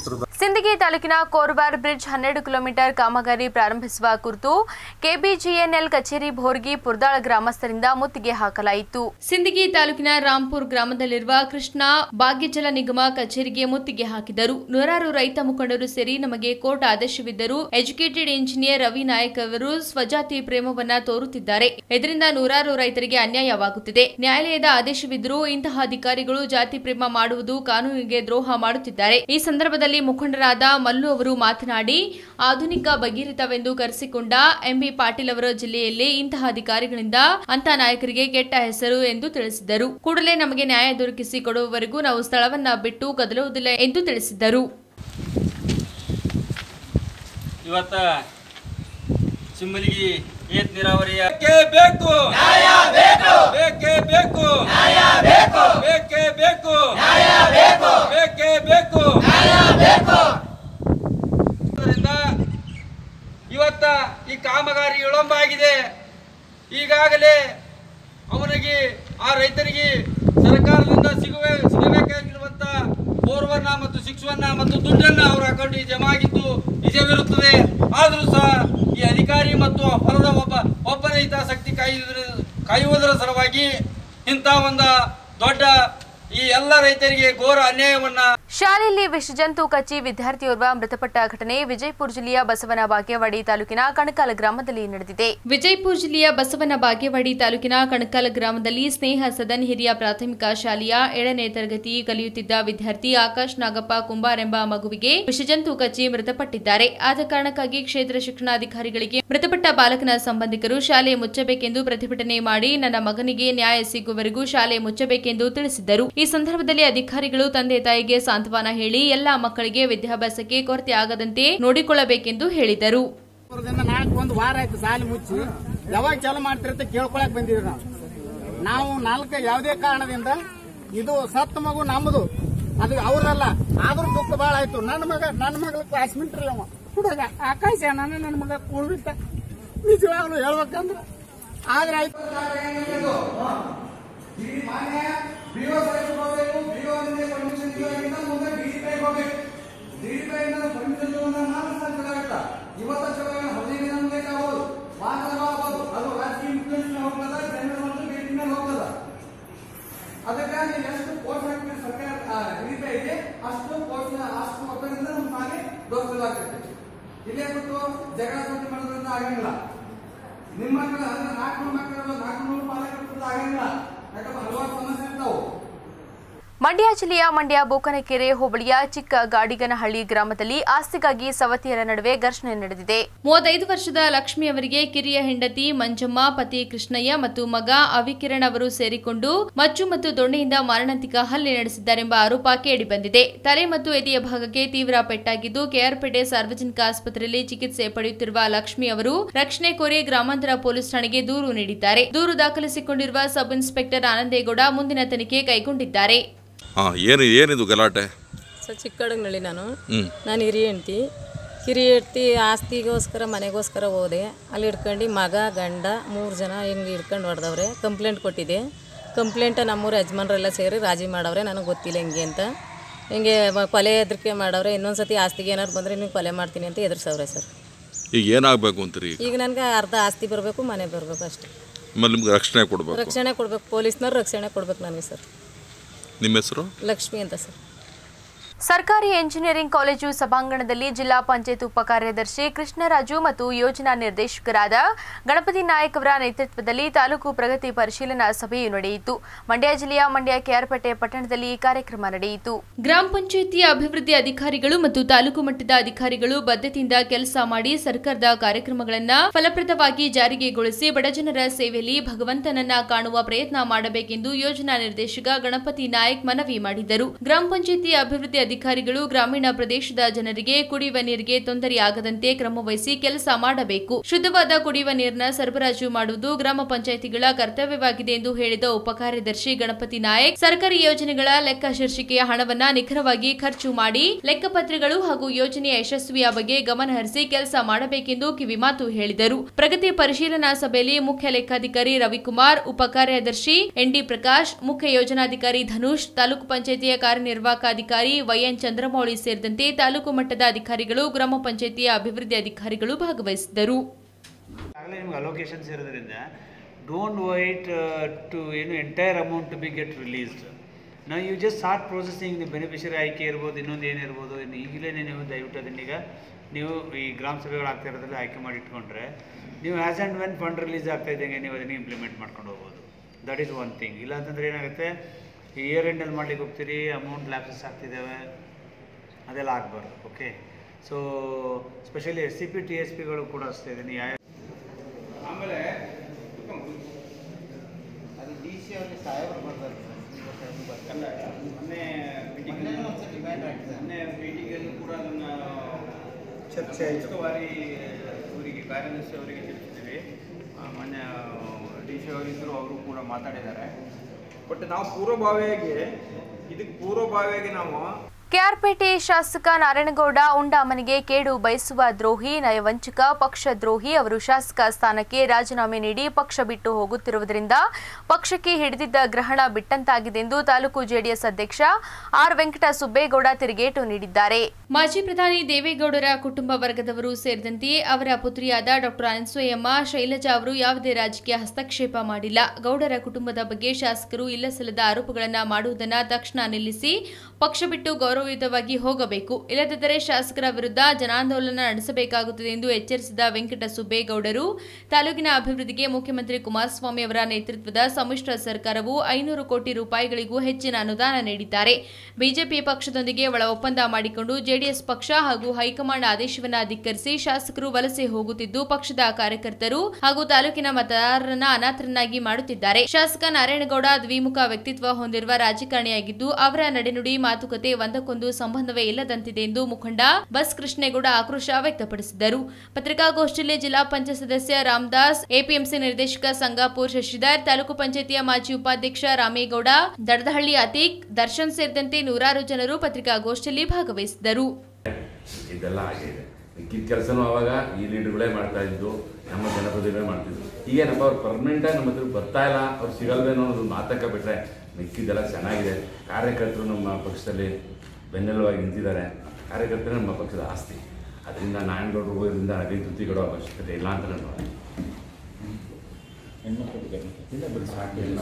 ಸಿಂದಗಿ ತಾಲೂಕಿನ ಕೋರ್ಬಾರ್ ಬ್ರಿಡ್ಜ್ ಹನ್ನೆರಡು ಕಿಲೋಮೀಟರ್ ಕಾಮಗಾರಿ ಪ್ರಾರಂಭಿಸುವ ಕುರಿತು ಕೆಬಿಜಿಎನ್ಎಲ್ ಕಚೇರಿ ಭೋರ್ಗಿ ಪುರ್ದಾಳ ಗ್ರಾಮಸ್ಥರಿಂದ ಮುತ್ತಿಗೆ ಹಾಕಲಾಯಿತು ಸಿಂದಗಿ ತಾಲೂಕಿನ ರಾಂಪುರ್ ಗ್ರಾಮದಲ್ಲಿರುವ ಕೃಷ್ಣ ಭಾಗ್ಯಜಲ ನಿಗಮ ಕಚೇರಿಗೆ ಮುತ್ತಿಗೆ ಹಾಕಿದರು ನೂರಾರು ರೈತ ಮುಖಂಡರು ಸೇರಿ ನಮಗೆ ಕೋರ್ಟ್ ಆದೇಶವಿದ್ದರೂ ಎಜುಕೇಟೆಡ್ ಇಂಜಿನಿಯರ್ ರವಿ ನಾಯಕ್ ಅವರು ಸ್ವಜಾತಿ ಪ್ರೇಮವನ್ನ ತೋರುತ್ತಿದ್ದಾರೆ ಇದರಿಂದ ನೂರಾರು ರೈತರಿಗೆ ಅನ್ಯಾಯವಾಗುತ್ತಿದೆ ನ್ಯಾಯಾಲಯದ ಆದೇಶವಿದ್ದರೂ ಇಂತಹ ಅಧಿಕಾರಿಗಳು ಜಾತಿ ಪ್ರೇಮ ಮಾಡುವುದು ಕಾನೂನಿಗೆ ದ್ರೋಹ ಮಾಡುತ್ತಿದ್ದಾರೆ ಈ ಸಂದರ್ಭದಲ್ಲಿ ಮುಖಂಡರಾದ ಮಲ್ಲು ಅವರು ಮಾತನಾಡಿ ಆಧುನಿಕ ಭಗೀರಥವೆಂದು ಕರೆಸಿಕೊಂಡ ಎಂಬಿ ಪಾಟೀಲ್ ಅವರ ಜಿಲ್ಲೆಯಲ್ಲಿ ಇಂತಹ ಅಧಿಕಾರಿಗಳಿಂದ ಅಂತ ನಾಯಕರಿಗೆ ಕೆಟ್ಟ ಹೆಸರು ಎಂದು ತಿಳಿಸಿದರು ಕೂಡಲೇ ನಮಗೆ ನ್ಯಾಯ ದೊರಕಿಸಿ ಕೊಡುವವರೆಗೂ ನಾವು ಸ್ಥಳವನ್ನ ಬಿಟ್ಟು ಕದಲುವುದಿಲ್ಲ ಎಂದು ತಿಳಿಸಿದರು ಇವತ್ತ ಸಿಂಬಲಿಗಿ ಏತ್ ನೀರಾವರಿಯ ಬೇಕೇ ಬೇಕು ನ್ಯಾಯ ಬೇಕು ಬೇಕೇ ಬೇಕು ನ್ಯಾಯ ಬೇಕು ಬೇಕೇ ಬೇಕು ನ್ಯಾಯ ಬೇಕು ಬೇಕೇ ಬೇಕು ನ್ಯಾಯ ಬೇಕು ಇವತ್ತ ಈ ಕಾಮಗಾರಿ ವಿಳಂಬ ಆಗಿದೆ ಈಗಾಗಲೇ ಅವನಿಗೆ ಆ ರೈತರಿಗೆ ಸರ್ಕಾರದಿಂದ ಸಿಗುವ ಸಿಗಬೇಕಾಗಿರುವಂತ ಬೋರ್ವನ್ನ ಮತ್ತು ಶಿಕ್ಷವನ್ನ ಮತ್ತು ದುಡ್ಡನ್ನ ಅವರ ಅಕೌಂಟಿಗೆ ಜಮಾ ಆಗಿದ್ದು ನಿಜವಿರುತ್ತದೆ ಆದರೂ ಸಹ ಈ ಅಧಿಕಾರಿ ಮತ್ತು ಹೊರದ ಒಬ್ಬ ಒಬ್ಬನ ಹಿತಾಸಕ್ತಿ ಕಾಯುವುದರ ಕಾಯುವುದರ ಸಲುವಾಗಿ ಇಂಥ ಒಂದು ದೊಡ್ಡ ಈ ಎಲ್ಲ ರೈತರಿಗೆ ಘೋರ ಅನ್ಯಾಯವನ್ನ ಶಾಲೆಯಲ್ಲಿ ವಿಷಜಂತು ಕಚ್ಚಿ ವಿದ್ಯಾರ್ಥಿಯೋರ್ವ ಮೃತಪಟ್ಟ ಘಟನೆ ವಿಜಯಪುರ ಜಿಲ್ಲೆಯ ಬಸವನ ಬಾಗೇವಾಡಿ ತಾಲೂಕಿನ ಕಣಕಾಲ ಗ್ರಾಮದಲ್ಲಿ ನಡೆದಿದೆ ವಿಜಯಪುರ ಜಿಲ್ಲೆಯ ಬಸವನ ಬಾಗೇವಾಡಿ ತಾಲೂಕಿನ ಕಣಕಾಲ ಗ್ರಾಮದಲ್ಲಿ ಸ್ನೇಹ ಸದನ್ ಹಿರಿಯ ಪ್ರಾಥಮಿಕ ಶಾಲೆಯ ಏಳನೇ ತರಗತಿ ಕಲಿಯುತ್ತಿದ್ದ ವಿದ್ಯಾರ್ಥಿ ಆಕಾಶ್ ನಾಗಪ್ಪ ಕುಂಬಾರ್ ಎಂಬ ಮಗುವಿಗೆ ವಿಷಜಂತು ಕಚ್ಚಿ ಮೃತಪಟ್ಟಿದ್ದಾರೆ ಆದ ಕಾರಣಕ್ಕಾಗಿ ಕ್ಷೇತ್ರ ಶಿಕ್ಷಣಾಧಿಕಾರಿಗಳಿಗೆ ಮೃತಪಟ್ಟ ಬಾಲಕನ ಸಂಬಂಧಿಕರು ಶಾಲೆ ಮುಚ್ಚಬೇಕೆಂದು ಪ್ರತಿಭಟನೆ ಮಾಡಿ ನನ್ನ ಮಗನಿಗೆ ನ್ಯಾಯ ಸಿಗುವವರೆಗೂ ಶಾಲೆ ಮುಚ್ಚಬೇಕೆಂದು ತಿಳಿಸಿದ್ದರು ಈ ಸಂದರ್ಭದಲ್ಲಿ ಅಧಿಕಾರಿಗಳು ತಂದೆ ತಾಯಿಗೆ ಸಾಂತ್ವನ ಹೇಳಿ ಎಲ್ಲಾ ಮಕ್ಕಳಿಗೆ ವಿದ್ಯಾಭ್ಯಾಸಕ್ಕೆ ಕೊರತೆ ಆಗದಂತೆ ನೋಡಿಕೊಳ್ಳಬೇಕೆಂದು ಹೇಳಿದರು ನಾಲ್ಕು ಒಂದು ವಾರ ಆಯ್ತು ಸಾಲಿ ಮುಚ್ಚಿ ಯಾವಾಗ ಚಾಲು ಮಾಡ್ತಿರತ್ತೆ ಕೇಳ್ಕೊಳಕ್ ಬಂದಿದ್ವಿ ನಾವು ನಾವು ನಾಲ್ಕು ಯಾವುದೇ ಕಾರಣದಿಂದ ಇದು ಸತ್ತ ಮಗು ನಮ್ಮದು ಅದು ಅವ್ರಲ್ಲ ಆದ್ರೂ ದುಃಖ ಬಹಳ ಆಯ್ತು ನನ್ನ ಮಗ ನನ್ನ ಮಗಳ ಕ್ಲಾಸ್ಮೇಟ್ ರೀ ಅವ ಹುಡುಗ ಆಕಾಶ ನಾನು ನನ್ನ ಮಗ ಕೂಡ್ಬಿಟ್ಟ ನಿಜವಾಗ್ಲೂ ಹೇಳ್ಬೇಕಂದ್ರ ಆದ್ರೆ ಆಯ್ತು ಇವತ್ತ ಚಲೋ ಹದಿನೈದು ನಮ್ಗೆ ಆಗೋದು ವಾರದ ಆಗ್ಬೋದು ಅದು ರಾಜಕೀಯ ಇನ್ಫ್ಲೂಯೆನ್ಸ್ ಹೋಗ್ತದ ಜನರ ಒಂದು ಭೇಟಿ ಮೇಲೆ ಹೋಗ್ತದ ಅದಕ್ಕೆ ನೀವು ಎಷ್ಟು ಕೋರ್ಟ್ ಹಾಕ್ತೀರಿ ಸರ್ಕಾರ ಹಿಡಿತಾ ಇದೆ ಅಷ್ಟು ಕೋರ್ಟ್ ಅಷ್ಟು ಮೊತ್ತದಿಂದ ನಮ್ಮ ಶಾಲೆ ದೋಸ್ತಲಾಗ್ತದೆ ಇಲ್ಲೇ ಬಿಟ್ಟು ಜಗಳ ಸೃಷ್ಟಿ ಮಾಡೋದ್ರಿಂದ ಆಗಂಗಿಲ್ಲ ನಿಮ್ಮ ಮಕ್ಕಳು ಅಂದ್ರೆ ನಾಲ್ಕು ಮಕ್ಕಳು ನಾಲ್ಕು ನೂರು ಪಾಲಕರು ಆಗಂಗಿಲ್ಲ ಯಾಕಂದ್ರೆ ಹಲವಾರು ಸಮಸ್ಯೆ ಇರ್ತಾವೆ ಮಂಡ್ಯ ಜಿಲ್ಲೆಯ ಮಂಡ್ಯ ಬೋಕನಕೆರೆ ಹೋಬಳಿಯ ಚಿಕ್ಕ ಗಾಡಿಗನಹಳ್ಳಿ ಗ್ರಾಮದಲ್ಲಿ ಆಸ್ತಿಗಾಗಿ ಸವತಿಯರ ನಡುವೆ ಘರ್ಷಣೆ ನಡೆದಿದೆ ಮೂವತ್ತೈದು ವರ್ಷದ ಲಕ್ಷ್ಮಿ ಅವರಿಗೆ ಕಿರಿಯ ಹೆಂಡತಿ ಮಂಜಮ್ಮ ಪತಿ ಕೃಷ್ಣಯ್ಯ ಮತ್ತು ಮಗ ಅವಿಕಿರಣ್ ಅವರು ಸೇರಿಕೊಂಡು ಮಚ್ಚು ಮತ್ತು ದೊಣ್ಣೆಯಿಂದ ಮಾರಣಾಂತಿಕ ಹಲ್ಲೆ ನಡೆಸಿದ್ದಾರೆಂಬ ಆರೋಪ ಕೇಳಿಬಂದಿದೆ ತಲೆ ಮತ್ತು ಎದೆಯ ಭಾಗಕ್ಕೆ ತೀವ್ರ ಪೆಟ್ಟಾಗಿದ್ದು ಕೆಆರ್ಪೇಟೆ ಸಾರ್ವಜನಿಕ ಆಸ್ಪತ್ರೆಯಲ್ಲಿ ಚಿಕಿತ್ಸೆ ಪಡೆಯುತ್ತಿರುವ ಲಕ್ಷ್ಮಿ ಅವರು ರಕ್ಷಣೆ ಕೋರಿ ಗ್ರಾಮಾಂತರ ಪೊಲೀಸ್ ಠಾಣೆಗೆ ದೂರು ನೀಡಿದ್ದಾರೆ ದೂರು ದಾಖಲಿಸಿಕೊಂಡಿರುವ ಸಬ್ ಇನ್ಸ್ಪೆಕ್ಟರ್ ಆನಂದೇಗೌಡ ಮುಂದಿನ ತನಿಖೆ ಕೈಗೊಂಡಿದ್ದಾರೆ ಹಾಂ ಏನು ಏನಿದು ಗಲಾಟೆ ಸೊ ಚಿಕ್ಕಡಗ್ನಳ್ಳಿ ನಾನು ಹ್ಮ್. ನಾನು ಹಿರಿಯ ಹೆಂಡ್ತಿ ಕಿರಿಯ ಹೆಂಡ್ತಿ ಆಸ್ತಿಗೋಸ್ಕರ ಮನೆಗೋಸ್ಕರ ಹೋದೆ ಅಲ್ಲಿ ಹಿಡ್ಕೊಂಡು ಮಗ ಗಂಡ ಮೂರು ಜನ ಹಿಂಗೆ ಹಿಡ್ಕೊಂಡು ಹೊಡೆದವ್ರೆ ಕಂಪ್ಲೇಂಟ್ ಕೊಟ್ಟಿದ್ದೆ ಕಂಪ್ಲೇಂಟ್ ನಮ್ಮೂರು ಯಜಮಾನ್ರೆಲ್ಲ ಸೇರಿ ರಾಜಿ ಮಾಡವ್ರೆ ನನಗೆ ಗೊತ್ತಿಲ್ಲ ಹೆಂಗೆ ಅಂತ ಹಿಂಗೆ ಮ- ಕೊಲೆ ಹೆದರಿಕೆ ಮಾಡವ್ರೆ ಇನ್ನೊಂದು ಸತಿ ಆಸ್ತಿಗೆ ಏನಾದ್ರು ಬಂದರೆ ನೀವು ಕೊಲೆ ಮಾಡ್ತೀನಿ ಅಂತ ಎದುರಿಸವ್ರೆ ಸರ್ ಈಗ ಏನಾಗಬೇಕು ಅಂತೀರಿ ಈಗ ಈಗ ನನಗೆ ಅರ್ಧ ಆಸ್ತಿ ಬರಬೇಕು ಮನೆ ಬರಬೇಕು ಅಷ್ಟೇ ಆಮೇಲೆ ನಿಮ್ಗೆ ರಕ್ಷಣೆ ಕೊಡಬೇಕು ರಕ್ಷಣೆ ಕೊಡ್ಬೇಕು ಪೊಲೀಸ್ನವ್ರು ರಕ್ಷಣೆ ಕೊಡ್ಬೇಕು ನನಗೆ ಸರ್ ನಿಮ್ಮ ಹೆಸರು ಲಕ್ಷ್ಮಿ ಅಂತ ಸರ್ ಸರ್ಕಾರಿ ಎಂಜಿನಿಯರಿಂಗ್ ಕಾಲೇಜು ಸಭಾಂಗಣದಲ್ಲಿ ಜಿಲ್ಲಾ ಪಂಚಾಯತ್ ಉಪ ಕಾರ್ಯದರ್ಶಿ ಕೃಷ್ಣರಾಜು ಮತ್ತು ಯೋಜನಾ ನಿರ್ದೇಶಕರಾದ ಗಣಪತಿ ನಾಯಕ್ ಅವರ ನೇತೃತ್ವದಲ್ಲಿ ತಾಲೂಕು ಪ್ರಗತಿ ಪರಿಶೀಲನಾ ಸಭೆಯು ನಡೆಯಿತು ಮಂಡ್ಯ ಜಿಲ್ಲೆಯ ಮಂಡ್ಯ ಕೆಆರ್ಪೇಟೆ ಪಟ್ಟಣದಲ್ಲಿ ಈ ಕಾರ್ಯಕ್ರಮ ನಡೆಯಿತು ಗ್ರಾಮ ಪಂಚಾಯಿತಿಯ ಅಭಿವೃದ್ಧಿ ಅಧಿಕಾರಿಗಳು ಮತ್ತು ತಾಲೂಕು ಮಟ್ಟದ ಅಧಿಕಾರಿಗಳು ಬದ್ಧತೆಯಿಂದ ಕೆಲಸ ಮಾಡಿ ಸರ್ಕಾರದ ಕಾರ್ಯಕ್ರಮಗಳನ್ನು ಫಲಪ್ರದವಾಗಿ ಜಾರಿಗೆಗೊಳಿಸಿ ಬಡಜನರ ಸೇವೆಯಲ್ಲಿ ಭಗವಂತನನ್ನ ಕಾಣುವ ಪ್ರಯತ್ನ ಮಾಡಬೇಕೆಂದು ಯೋಜನಾ ನಿರ್ದೇಶಕ ಗಣಪತಿ ನಾಯಕ್ ಮನವಿ ಮಾಡಿದರು ಗ್ರಾಮ ಪಂಚಾಯಿತಿ ಅಭಿವೃದ್ಧಿ ಅಧಿಕಾರಿಗಳು ಗ್ರಾಮೀಣ ಪ್ರದೇಶದ ಜನರಿಗೆ ಕುಡಿಯುವ ನೀರಿಗೆ ತೊಂದರೆಯಾಗದಂತೆ ಕ್ರಮ ವಹಿಸಿ ಕೆಲಸ ಮಾಡಬೇಕು ಶುದ್ಧವಾದ ಕುಡಿಯುವ ನೀರನ್ನ ಸರಬರಾಜು ಮಾಡುವುದು ಗ್ರಾಮ ಪಂಚಾಯಿತಿಗಳ ಕರ್ತವ್ಯವಾಗಿದೆ ಎಂದು ಹೇಳಿದ ಉಪಕಾರ್ಯದರ್ಶಿ ಗಣಪತಿ ನಾಯಕ್ ಸರ್ಕಾರಿ ಯೋಜನೆಗಳ ಲೆಕ್ಕ ಶೀರ್ಷಿಕೆಯ ಹಣವನ್ನ ನಿಖರವಾಗಿ ಖರ್ಚು ಮಾಡಿ ಲೆಕ್ಕಪತ್ರಗಳು ಹಾಗೂ ಯೋಜನೆಯ ಯಶಸ್ವಿಯ ಬಗ್ಗೆ ಗಮನ ಹರಿಸಿ ಕೆಲಸ ಮಾಡಬೇಕೆಂದು ಕಿವಿಮಾತು ಹೇಳಿದರು ಪ್ರಗತಿ ಪರಿಶೀಲನಾ ಸಭೆಯಲ್ಲಿ ಮುಖ್ಯ ಲೆಕ್ಕಾಧಿಕಾರಿ ರವಿಕುಮಾರ್ ಉಪಕಾರ್ಯದರ್ಶಿ ಎನ್ಡಿ ಪ್ರಕಾಶ್ ಮುಖ್ಯ ಯೋಜನಾಧಿಕಾರಿ ಧನುಷ್ ತಾಲೂಕು ಪಂಚಾಯಿತಿಯ ಕಾರ್ಯನಿರ್ವಾಹಕ ಅಧಿಕಾರಿ ವೈ ವೈಎನ್ ಚಂದ್ರಮೌಳಿ ಸೇರಿದಂತೆ ತಾಲೂಕು ಮಟ್ಟದ ಅಧಿಕಾರಿಗಳು ಗ್ರಾಮ ಪಂಚಾಯಿತಿಯ ಅಭಿವೃದ್ಧಿ ಅಧಿಕಾರಿಗಳು ಭಾಗವಹಿಸಿದ್ದರು ಆಗಲೇ ನಿಮ್ಗೆ ಅಲೋಕೇಶನ್ಸ್ ಇರೋದ್ರಿಂದ ಡೋಂಟ್ ವೈಟ್ ಟು ಏನು entire amount to be get released ನಾವು ಯು ಜಸ್ಟ್ ಸ್ಟಾರ್ಟ್ ಪ್ರೊಸೆಸಿಂಗ್ ನೀವು ಬೆನಿಫಿಷರಿ ಆಯ್ಕೆ ಇರ್ಬೋದು ಇನ್ನೊಂದು ಏನಿರ್ಬೋದು ಇನ್ನು ಈಗಲೇ ನೀವು ದಯವಿಟ್ಟು ಅದನ್ನೀಗ ನೀವು ಈ ಗ್ರಾಮ ಸಭೆಗಳು ಆಗ್ತಾ ಇರೋದ್ರಲ್ಲಿ ಆಯ್ಕೆ ಮಾಡಿ ಇಟ್ಕೊಂಡ್ರೆ ನೀವು as and when fund release ಆಗ್ತಾ ಇದ್ದಂಗೆ ನೀವು ಅದನ್ನು ಇಂಪ್ಲಿಮೆಂಟ್ ಮಾಡ್ಕೊಂಡು ಹೋಗ್ಬೋದು ದಟ್ ಈಸ್ ಒನ್ ಥಿಂಗ್ ಇಲ್ಲ ಅಂತಂದ್ರೆ ಏನಾಗುತ್ತೆ ಈ ಇಯರ್ ಎಂಡಲ್ಲಿ ಮಾಡ್ಲಿಕ್ಕೆ ಹೋಗ್ತೀರಿ ಅಮೌಂಟ್ ಲ್ಯಾಪ್ಸಸ್ ಆಗ್ತಿದ್ದಾವೆ ಅದೆಲ್ಲ ಆಗಬಾರ್ದು okay so specially S C P T S ಪಿಗಳು ಕೂಡ ಅಷ್ಟೇ ಇದನ್ನು ಯಾವ ಆಮೇಲೆ ಅದು ಡಿ ಸಿ ಅವರಿಗೆ ಸಾಹೇಬರು ಬರ್ತಾರೆ ಅಲ್ಲ ಮೊನ್ನೆ ಮೀಟಿಂಗ್ ಮೊನ್ನೆ ಮೀಟಿಂಗಲ್ಲಿ ಕೂಡ ಅದನ್ನು ಚರ್ಚೆ ಉಸ್ತುವಾರಿ ಅವರಿಗೆ ಕಾರ್ಯದರ್ಶಿ ಅವರಿಗೆ ತಿಳಿಸಿದ್ದೀವಿ ಆ, ಮೊನ್ನೆ ಡಿ ಸಿ ಅವರಿದ್ದರು ಅವರು ಕೂಡ ಮಾತಾಡಿದ್ದಾರೆ ಬಟ್ ನಾವು ಪೂರ್ವಭಾವಿಯಾಗಿ ಇದಕ್ಕೆ ಪೂರ್ವಭಾವಿಯಾಗಿ ನಾವು ಕೆಆರ್ಪೇಟೆ ಶಾಸಕ ನಾರಾಯಣಗೌಡ ಉಂಡಾಮನಿಗೆ ಕೇಡು ಬಯಸುವ ದ್ರೋಹಿ ನಯವಂಚಕ ಪಕ್ಷ ದ್ರೋಹಿ ಅವರು ಶಾಸಕ ಸ್ಥಾನಕ್ಕೆ ರಾಜೀನಾಮೆ ನೀಡಿ ಪಕ್ಷ ಬಿಟ್ಟು ಹೋಗುತ್ತಿರುವುದರಿಂದ ಪಕ್ಷಕ್ಕೆ ಹಿಡಿದಿದ್ದ ಗ್ರಹಣ ಬಿಟ್ಟಂತಾಗಿದೆ ಎಂದು ತಾಲೂಕು ಜೆಡಿಎಸ್ ಅಧ್ಯಕ್ಷ ಆರ್ ವೆಂಕಟ ಸುಬ್ಬೇಗೌಡ ತಿರುಗೇಟು ನೀಡಿದ್ದಾರೆ ಮಾಜಿ ಪ್ರಧಾನಿ ದೇವೇಗೌಡರ ಕುಟುಂಬ ವರ್ಗದವರು ಸೇರಿದಂತೆ ಅವರ ಪುತ್ರಿಯಾದ ಡಾಕ್ಟರ್ ಅನಸೂಯಮ್ಮ ಶೈಲಜಾ ಅವರು ಯಾವುದೇ ರಾಜಕೀಯ ಹಸ್ತಕ್ಷೇಪ ಮಾಡಿಲ್ಲ ಗೌಡರ ಕುಟುಂಬದ ಬಗ್ಗೆ ಶಾಸಕರು ಇಲ್ಲಸಲ್ಲದ ಆರೋಪಗಳನ್ನು ಮಾಡುವುದನ್ನು ತಕ್ಷಣ ನಿಲ್ಲಿಸಿ ಪಕ್ಷ ಬಿಟ್ಟು ಗೌರವಯುತವಾಗಿ ಹೋಗಬೇಕು ಇಲ್ಲದಿದ್ದರೆ ಶಾಸಕರ ವಿರುದ್ಧ ಜನಾಂದೋಲನ ನಡೆಸಬೇಕಾಗುತ್ತದೆ ಎಂದು ಎಚ್ಚರಿಸಿದ ವೆಂಕಟ ಸುಬ್ಬೇಗೌಡರು ತಾಲೂಕಿನ ಅಭಿವೃದ್ಧಿಗೆ ಮುಖ್ಯಮಂತ್ರಿ ಕುಮಾರಸ್ವಾಮಿ ಅವರ ನೇತೃತ್ವದ ಸಮ್ಮಿಶ್ರ ಸರ್ಕಾರವು ಐನೂರು ಕೋಟಿ ರೂಪಾಯಿಗಳಿಗೂ ಹೆಚ್ಚಿನ ಅನುದಾನ ನೀಡಿದ್ದಾರೆ ಬಿಜೆಪಿ ಪಕ್ಷದೊಂದಿಗೆ ಒಳ ಒಪ್ಪಂದ ಮಾಡಿಕೊಂಡು ಜೆಡಿಎಸ್ ಪಕ್ಷ ಹಾಗೂ ಹೈಕಮಾಂಡ್ ಆದೇಶವನ್ನು ಧಿಕ್ಕರಿಸಿ ಶಾಸಕರು ವಲಸೆ ಹೋಗುತ್ತಿದ್ದು ಪಕ್ಷದ ಕಾರ್ಯಕರ್ತರು ಹಾಗೂ ತಾಲೂಕಿನ ಮತದಾರರನ್ನ ಅನಾಥರನ್ನಾಗಿ ಮಾಡುತ್ತಿದ್ದಾರೆ ಶಾಸಕ ನಾರಾಯಣಗೌಡ ದ್ವಿಮುಖ ವ್ಯಕ್ತಿತ್ವ ಹೊಂದಿರುವ ರಾಜಕಾರಣಿಯಾಗಿದ್ದು ಅವರ ನಡೆನುಡಿ ಮಾತುಕತೆ ಒಂದಕ್ಕೊಂದು ಸಂಬಂಧವೇ ಇಲ್ಲದಂತಿದೆ ಎಂದು ಮುಖಂಡ ಬಸ್ ಕೃಷ್ಣೇಗೌಡ ಆಕ್ರೋಶ ವ್ಯಕ್ತಪಡಿಸಿದರು ಪತ್ರಿಕಾಗೋಷ್ಠಿಯಲ್ಲಿ ಜಿಲ್ಲಾ ಪಂಚಾಯತ್ ಸದಸ್ಯ ರಾಮದಾಸ್ ಎಪಿಎಂಸಿ ನಿರ್ದೇಶಕ ಸಂಗಾಪುರ್ ಶಶಿಧರ್ ತಾಲೂಕು ಪಂಚಾಯತಿಯ ಮಾಜಿ ಉಪಾಧ್ಯಕ್ಷ ರಾಮೇಗೌಡ ದಡದಹಳ್ಳಿ ಅತೀಕ್ ದರ್ಶನ್ ಸೇರಿದಂತೆ ನೂರಾರು ಜನರು ಪತ್ರಿಕಾಗೋಷ್ಠಿಯಲ್ಲಿ ಭಾಗವಹಿಸಿದ್ದರು ಇದೆಲ್ಲ ಆಗಿದೆ ಮಿಕ್ಕಿದ ಕೆಲಸನೂ ಅವಾಗ ಈ ಲೀಡರ್ಗಳೇ ಮಾಡ್ತಾ ಇದ್ದು ನಮ್ಮ ಜನಪ್ರತಿನಿಧಿಗಳೇ ಮಾಡ್ತಿದ್ರು ಈಗ ನಮ್ಮ ಅವ್ರು ಪರ್ಮನೆಂಟಾಗಿ ನಮ್ಮ ಹತ್ರ ಬರ್ತಾ ಇಲ್ಲ ಅವ್ರು ಸಿಗಲ್ವೇನೋ ಅನ್ನೋದು ಮಾತಕ್ಕ ಬಿಟ್ಟರೆ ಮಿಕ್ಕಿದೆಲ್ಲ ಚೆನ್ನಾಗಿದೆ ಕಾರ್ಯಕರ್ತರು ನಮ್ಮ ಪಕ್ಷದಲ್ಲಿ ಬೆನ್ನೆಲುವಾಗಿ ನಿಂತಿದ್ದಾರೆ ಕಾರ್ಯಕರ್ತರೇ ನಮ್ಮ ಪಕ್ಷದ ಆಸ್ತಿ ಅದರಿಂದ ನಾರಾಯಣಗೌಡರು ಇದರಿಂದ ಅದೇ ತುತಿ ಕೊಡೋ ಅವಶ್ಯಕತೆ ಇಲ್ಲ ಅಂತ ನಾನು ಭಾವನೆ. ಇಲ್ಲ ಬಿಡಿ ಸಾಕು ಇಲ್ಲ.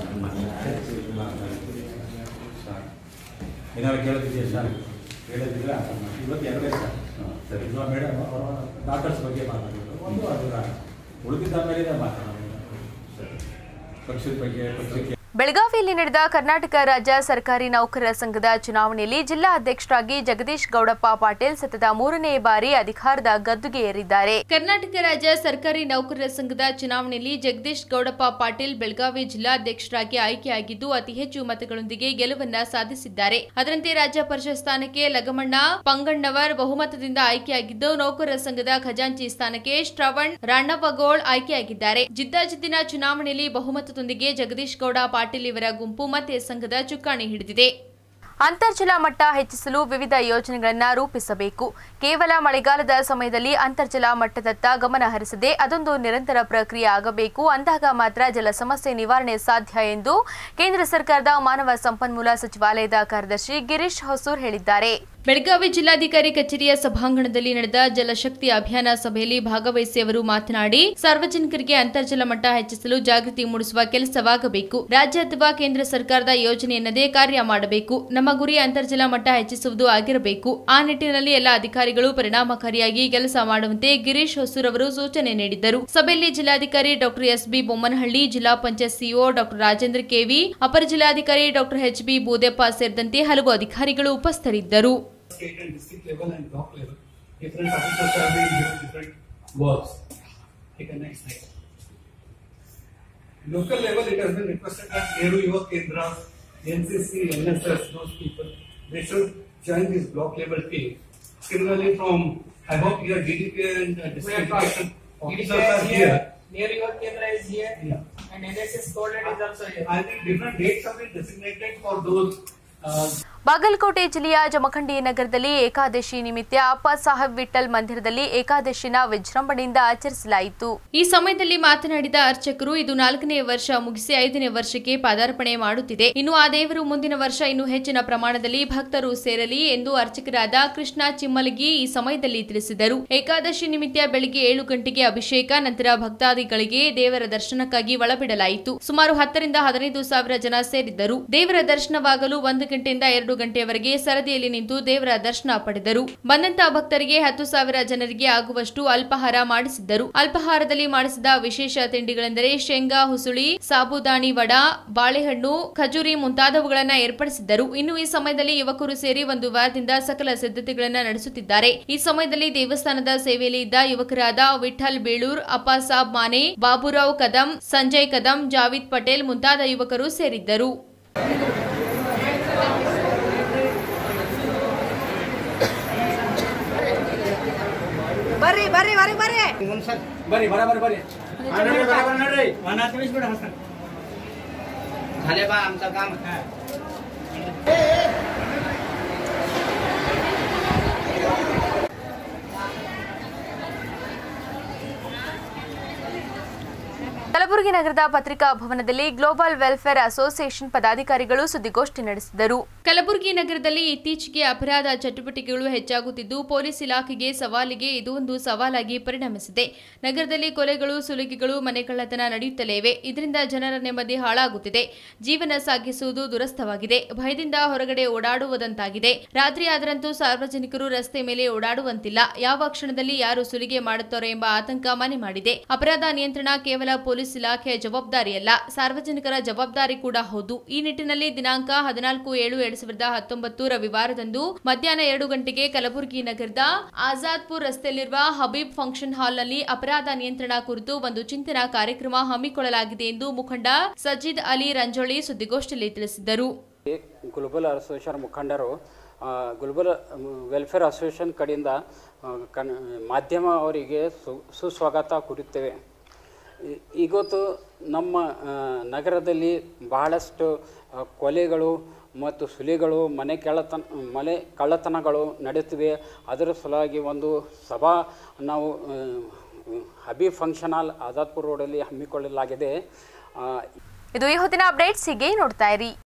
ಏನಾದ್ರು ಕೇಳೋದಿದೆಯಾ ಸರ್ ಕೇಳೋದಿಲ್ಲ ಇವತ್ತು ಎರಡೇ ಸರ್ ಸರಿ ಇವಾಗ ಮೇಡಮ್ ಅವರ ಡಾಕ್ಟರ್ಸ್ ಬಗ್ಗೆ ಮಾತಾಡೋದು ಒಂದು ಅದರ ಉಳಿದಿದ್ದ ಮೇಲೆ ಮಾತಾಡೋದು ಪಕ್ಷದ ಬಗ್ಗೆ ಪಕ್ಷಕ್ಕೆ ಬೆಳಗಾವಿಯಲ್ಲಿ ನಡೆದ ಕರ್ನಾಟಕ ರಾಜ್ಯ ಸರ್ಕಾರಿ ನೌಕರರ ಸಂಘದ ಚುನಾವಣೆಯಲ್ಲಿ ಜಿಲ್ಲಾ ಅಧ್ಯಕ್ಷರಾಗಿ ಜಗದೀಶ್ ಗೌಡಪ್ಪ ಪಾಟೀಲ್ ಸತತ ಮೂರನೇ ಬಾರಿ ಅಧಿಕಾರದ ಗದ್ದುಗೆ ಏರಿದ್ದಾರೆ ಕರ್ನಾಟಕ ರಾಜ್ಯ ಸರ್ಕಾರಿ ನೌಕರರ ಸಂಘದ ಚುನಾವಣೆಯಲ್ಲಿ ಜಗದೀಶ್ ಗೌಡಪ್ಪ ಪಾಟೀಲ್ ಬೆಳಗಾವಿ ಜಿಲ್ಲಾಧ್ಯಕ್ಷರಾಗಿ ಆಯ್ಕೆಯಾಗಿದ್ದು ಅತಿ ಹೆಚ್ಚು ಮತಗಳೊಂದಿಗೆ ಗೆಲುವನ್ನ ಸಾಧಿಸಿದ್ದಾರೆ ಅದರಂತೆ ರಾಜ್ಯ ಪರಿಷತ್ ಸ್ಥಾನಕ್ಕೆ ಲಗಮಣ್ಣ ಪಂಗಣ್ಣವರ್ ಬಹುಮತದಿಂದ ಆಯ್ಕೆಯಾಗಿದ್ದು ನೌಕರರ ಸಂಘದ ಖಜಾಂಚಿ ಸ್ಥಾನಕ್ಕೆ ಶ್ರವಣ್ ರಾಣವಗೋಳ್ ಆಯ್ಕೆಯಾಗಿದ್ದಾರೆ ಜಿದ್ದಾಜಿದ್ದಿನ ಚುನಾವಣೆಯಲ್ಲಿ ಬಹುಮತದೊಂದಿಗೆ ಜಗದೀಶ್ ಗೌಡ ಪಾಟೀಲ್ ಇವರ ಗುಂಪು ಮತ್ತೆ ಸಂಘದ ಚುಕ್ಕಾಣಿ ಹಿಡಿದಿದೆ ಅಂತರ್ಜಲ ಮಟ್ಟ ಹೆಚ್ಚಿಸಲು ವಿವಿಧ ಯೋಜನೆಗಳನ್ನು ರೂಪಿಸಬೇಕು ಕೇವಲ ಮಳೆಗಾಲದ ಸಮಯದಲ್ಲಿ ಅಂತರ್ಜಲ ಮಟ್ಟದತ್ತ ಗಮನ ಹರಿಸದೆ ಅದೊಂದು ನಿರಂತರ ಪ್ರಕ್ರಿಯೆ ಆಗಬೇಕು ಅಂದಾಗ ಮಾತ್ರ ಜಲ ಸಮಸ್ಯೆ ನಿವಾರಣೆ ಸಾಧ್ಯ ಎಂದು ಕೇಂದ್ರ ಸರ್ಕಾರದ ಮಾನವ ಸಂಪನ್ಮೂಲ ಸಚಿವಾಲಯದ ಕಾರ್ಯದರ್ಶಿ ಗಿರೀಶ್ ಹೊಸೂರ್ ಹೇಳಿದ್ದಾರೆ ಬೆಳಗಾವಿ ಜಿಲ್ಲಾಧಿಕಾರಿ ಕಚೇರಿಯ ಸಭಾಂಗಣದಲ್ಲಿ ನಡೆದ ಜಲಶಕ್ತಿ ಅಭಿಯಾನ ಸಭೆಯಲ್ಲಿ ಭಾಗವಹಿಸಿ ಅವರು ಮಾತನಾಡಿ ಸಾರ್ವಜನಿಕರಿಗೆ ಅಂತರ್ಜಲ ಮಟ್ಟ ಹೆಚ್ಚಿಸಲು ಜಾಗೃತಿ ಮೂಡಿಸುವ ಕೆಲಸವಾಗಬೇಕು ರಾಜ್ಯ ಅಥವಾ ಕೇಂದ್ರ ಸರ್ಕಾರದ ಯೋಜನೆ ಎನ್ನದೇ ಕಾರ್ಯ ಮಾಡಬೇಕು ನಮ್ಮ ಗುರಿ ಅಂತರ್ಜಲ ಮಟ್ಟ ಹೆಚ್ಚಿಸುವುದು ಆಗಿರಬೇಕು ಆ ನಿಟ್ಟಿನಲ್ಲಿ ಎಲ್ಲ ಅಧಿಕಾರಿಗಳು ಪರಿಣಾಮಕಾರಿಯಾಗಿ ಕೆಲಸ ಮಾಡುವಂತೆ ಗಿರೀಶ್ ಹೊಸೂರ್ ಅವರು ಸೂಚನೆ ನೀಡಿದ್ದರು ಸಭೆಯಲ್ಲಿ ಜಿಲ್ಲಾಧಿಕಾರಿ ಡಾಕ್ಟರ್ ಎಸ್ ಬಿ ಬೊಮ್ಮನಹಳ್ಳಿ ಜಿಲ್ಲಾ panchayat CEO doctor Rajendra KV ಅಪರ ಜಿಲ್ಲಾಧಿಕಾರಿ ಡಾಕ್ಟರ್ ಎಚ್ ಬಿ ಬೂದೆಪ್ಪ ಸೇರಿದಂತೆ ಹಲವು ಅಧಿಕಾರಿಗಳು ಉಪಸ್ಥಿತರಿದ್ದರು state and district level and block level. Different officers are being given different works. Take a next slide. Local level, it has been requested that Nehru Yuva Kendra, NCC, NSS, those people, they should join this block level team. Similarly, from I hope your DDP and uh, district education officers are here. Near your Kendra is here. Yeah. And NSS coordinator is also here. I think different dates have been designated for those uh, Bagalkot ಜಿಲ್ಲೆಯ ಜಮಖಂಡಿ ನಗರದಲ್ಲಿ ಏಕಾದಶಿ ನಿಮಿತ್ತ ಅಪ್ಪ ಸಾಹೇಬ್ ವಿಠಲ್ ಮಂದಿರದಲ್ಲಿ ಏಕಾದಶಿನ ವಿಜೃಂಭಣೆಯಿಂದ ಆಚರಿಸಲಾಯಿತು ಈ ಸಮಯದಲ್ಲಿ ಮಾತನಾಡಿದ ಅರ್ಚಕರು ಇದು ನಾಲ್ಕನೇ ವರ್ಷ ಮುಗಿಸಿ ಐದನೇ ವರ್ಷಕ್ಕೆ ಪಾದಾರ್ಪಣೆ ಮಾಡುತ್ತಿದೆ ಇನ್ನು ಆ ದೇವರು ಮುಂದಿನ ವರ್ಷ ಇನ್ನೂ ಹೆಚ್ಚಿನ ಪ್ರಮಾಣದಲ್ಲಿ ಭಕ್ತರು ಸೇರಲಿ ಎಂದು ಅರ್ಚಕರಾದ ಕೃಷ್ಣ ಚಿಮ್ಮಲಗಿ ಈ ಸಮಯದಲ್ಲಿ ತಿಳಿಸಿದರು ಏಕಾದಶಿ ನಿಮಿತ್ತ ಬೆಳಿಗ್ಗೆ ಏಳು ಗಂಟೆಗೆ ಅಭಿಷೇಕ ನಂತರ ಭಕ್ತಾದಿಗಳಿಗೆ ದೇವರ ದರ್ಶನಕ್ಕಾಗಿ ಒಳಬಿಡಲಾಯಿತು ಸುಮಾರು ಹತ್ತರಿಂದ ಹದಿನೈದು ಸಾವಿರ ಜನ ಸೇರಿದ್ದರು ದೇವರ ದರ್ಶನವಾಗಲು ಒಂದು ಗಂಟೆಯಿಂದ ಎರಡು ಗಂಟೆಯವರೆಗೆ ಸರದಿಯಲ್ಲಿ ನಿಂತು ದೇವರ ದರ್ಶನ ಪಡೆದರು ಬಂದಂತಹ ಭಕ್ತರಿಗೆ ಹತ್ತು ಸಾವಿರ ಜನರಿಗೆ ಆಗುವಷ್ಟು ಅಲ್ಪಾಹಾರ ಮಾಡಿಸಿದ್ದರು ಅಲ್ಪಾಹಾರದಲ್ಲಿ ಮಾಡಿಸಿದ ವಿಶೇಷ ತಿಂಡಿಗಳೆಂದರೆ ಶೇಂಗಾ ಹುಸುಳಿ ಸಾಬುದಾಣಿ ವಡ ಬಾಳೆಹಣ್ಣು ಖಜೂರಿ ಮುಂತಾದವುಗಳನ್ನ ಏರ್ಪಡಿಸಿದ್ದರು ಇನ್ನು ಈ ಸಮಯದಲ್ಲಿ ಯುವಕರು ಸೇರಿ ಒಂದು ವಾರದಿಂದ ಸಕಲ ಸಿದ್ಧತೆಗಳನ್ನ ನಡೆಸುತ್ತಿದ್ದಾರೆ ಈ ಸಮಯದಲ್ಲಿ ದೇವಸ್ಥಾನದ ಸೇವೆಯಲ್ಲಿ ಇದ್ದ ಯುವಕರಾದ ವಿಠಲ್ ಬೇಳೂರ್ ಅಪ್ಪಾಸಾಬ್ ಮಾನೆ ಬಾಬುರಾವ್ ಕದಂ ಸಂಜಯ್ ಕದಂ ಜಾವಿದ್ ಪಟೇಲ್ ಮುಂತಾದ ಯುವಕರು ಸೇರಿದ್ದರು ಬರ್ರಿ ಬರ್ರಿ ಬರ್ರಿ ಬರ್ರಿ ಬರ್ರಿ ಬರ ಬರ ಬರ್ರಿ नडरे बरोबर नडरे मना तुम्हीच बिडा हसन झाले बा आमचं काम ಕಲಬುರಗಿ ನಗರದ ಪತ್ರಿಕಾ ಭವನದಲ್ಲಿ ಗ್ಲೋಬಲ್ ವೆಲ್ಫೇರ್ ಅಸೋಸಿಯೇಷನ್ ಪದಾಧಿಕಾರಿಗಳು ಸುದ್ದಿಗೋಷ್ಠಿ ನಡೆಸಿದರು ಕಲಬುರಗಿ ನಗರದಲ್ಲಿ ಇತ್ತೀಚೆಗೆ ಅಪರಾಧ ಚಟುವಟಿಕೆಗಳು ಹೆಚ್ಚಾಗುತ್ತಿದ್ದು ಪೊಲೀಸ್ ಇಲಾಖೆಗೆ ಸವಾಲಿಗೆ ಇದು ಒಂದು ಸವಾಲಾಗಿ ಪರಿಣಮಿಸಿದೆ ನಗರದಲ್ಲಿ ಕೊಲೆಗಳು ಸುಲಿಗೆಗಳು ಮನೆಕಳ್ಳತನ ನಡೆಯುತ್ತಲೇ ಇವೆ ಇದರಿಂದ ಜನರ ನೆಮ್ಮದಿ ಹಾಳಾಗುತ್ತಿದೆ ಜೀವನ ಸಾಗಿಸುವುದು ದುರಸ್ಥವಾಗಿದೆ ಭಯದಿಂದ ಹೊರಗಡೆ ಓಡಾಡುವುದಂತಾಗಿದೆ ರಾತ್ರಿ ಆದರಂತೂ ಸಾರ್ವಜನಿಕರು ರಸ್ತೆ ಮೇಲೆ ಓಡಾಡುವಂತಿಲ್ಲ ಯಾವ ಕ್ಷಣದಲ್ಲಿ ಯಾರು ಸುಲಿಗೆ ಮಾಡುತ್ತಾರೆ ಎಂಬ ಆತಂಕ ಮನೆ ಮಾಡಿದೆ ಅಪರಾಧ ನಿಯಂತ್ರಣ ಕೇವಲ ಪೊಲೀಸ್ ಇಲಾಖೆಯ ಜವಾಬ್ದಾರಿಯಲ್ಲ ಸಾರ್ವಜನಿಕರ ಜವಾಬ್ದಾರಿ ಕೂಡ ಹೌದು ಈ ನಿಟ್ಟಿನಲ್ಲಿ ದಿನಾಂಕ ಹದಿನಾಲ್ಕು ಏಳು ಎರಡ್ ಸಾವಿರದ ಹತ್ತೊಂಬತ್ತು ರವಿವಾರದಂದು ಮಧ್ಯಾಹ್ನ ಎರಡು ಗಂಟೆಗೆ ಕಲಬುರಗಿ ನಗರದ ಆಜಾದ್ಪುರ್ ರಸ್ತೆಯಲ್ಲಿರುವ ಹಬೀಬ್ ಫಂಕ್ಷನ್ ಹಾಲ್ನಲ್ಲಿ ಅಪರಾಧ ನಿಯಂತ್ರಣ ಕುರಿತು ಒಂದು ಚಿಂತನಾ ಕಾರ್ಯಕ್ರಮ ಹಮ್ಮಿಕೊಳ್ಳಲಾಗಿದೆ ಎಂದು ಮುಖಂಡ ಸಜ್ಜಿದ್ ಅಲಿ ರಂಜೋಳಿ ಸುದ್ದಿಗೋಷ್ಠಿಯಲ್ಲಿ ತಿಳಿಸಿದರು ಗ್ಲೋಬಲ್ ಅಸೋಸಿಯೇಷನ್ ಮುಖಂಡರು ಆ, ಗ್ಲೋಬಲ್ ವೆಲ್ಫೇರ್ ಅಸೋಸಿಯೇಷನ್ ಕಡೆಯಿಂದ ಆ, ಕನ್ ಮಾಧ್ಯಮ ಅವರಿಗೆ ಸು ಸುಸ್ವಾಗತ ಕೋರುತ್ತೇವೆ ಈ- ಇವತ್ತು ನಮ್ಮ ಆ, ನಗರದಲ್ಲಿ ಬಹಳಷ್ಟು ಆ, ಕೊಲೆಗಳು ಮತ್ತು ಸುಲಿಗಳು ಮನೆ ಕೆಳತನ ಮನೆ ಕಳ್ಳತನಗಳು ನಡೆಯುತ್ತಿವೆ ಅದರ ಸಲುವಾಗಿ ಒಂದು ಸಭಾ ನಾವು ಆ, ಹಬೀಬ್ ಫಂಕ್ಷನ್ ಹಾಲ್ ಆಜಾದ್ಪುರ್ ರೋಡಲ್ಲಿ ಹಮ್ಮಿಕೊಳ್ಳಲಾಗಿದೆ ಆ, ಇದು ಈ ಹೊತ್ತಿನ ಅಪ್ಡೇಟ್ಸ್ ಹೀಗೆ ನೋಡ್ತಾ ಇರಿ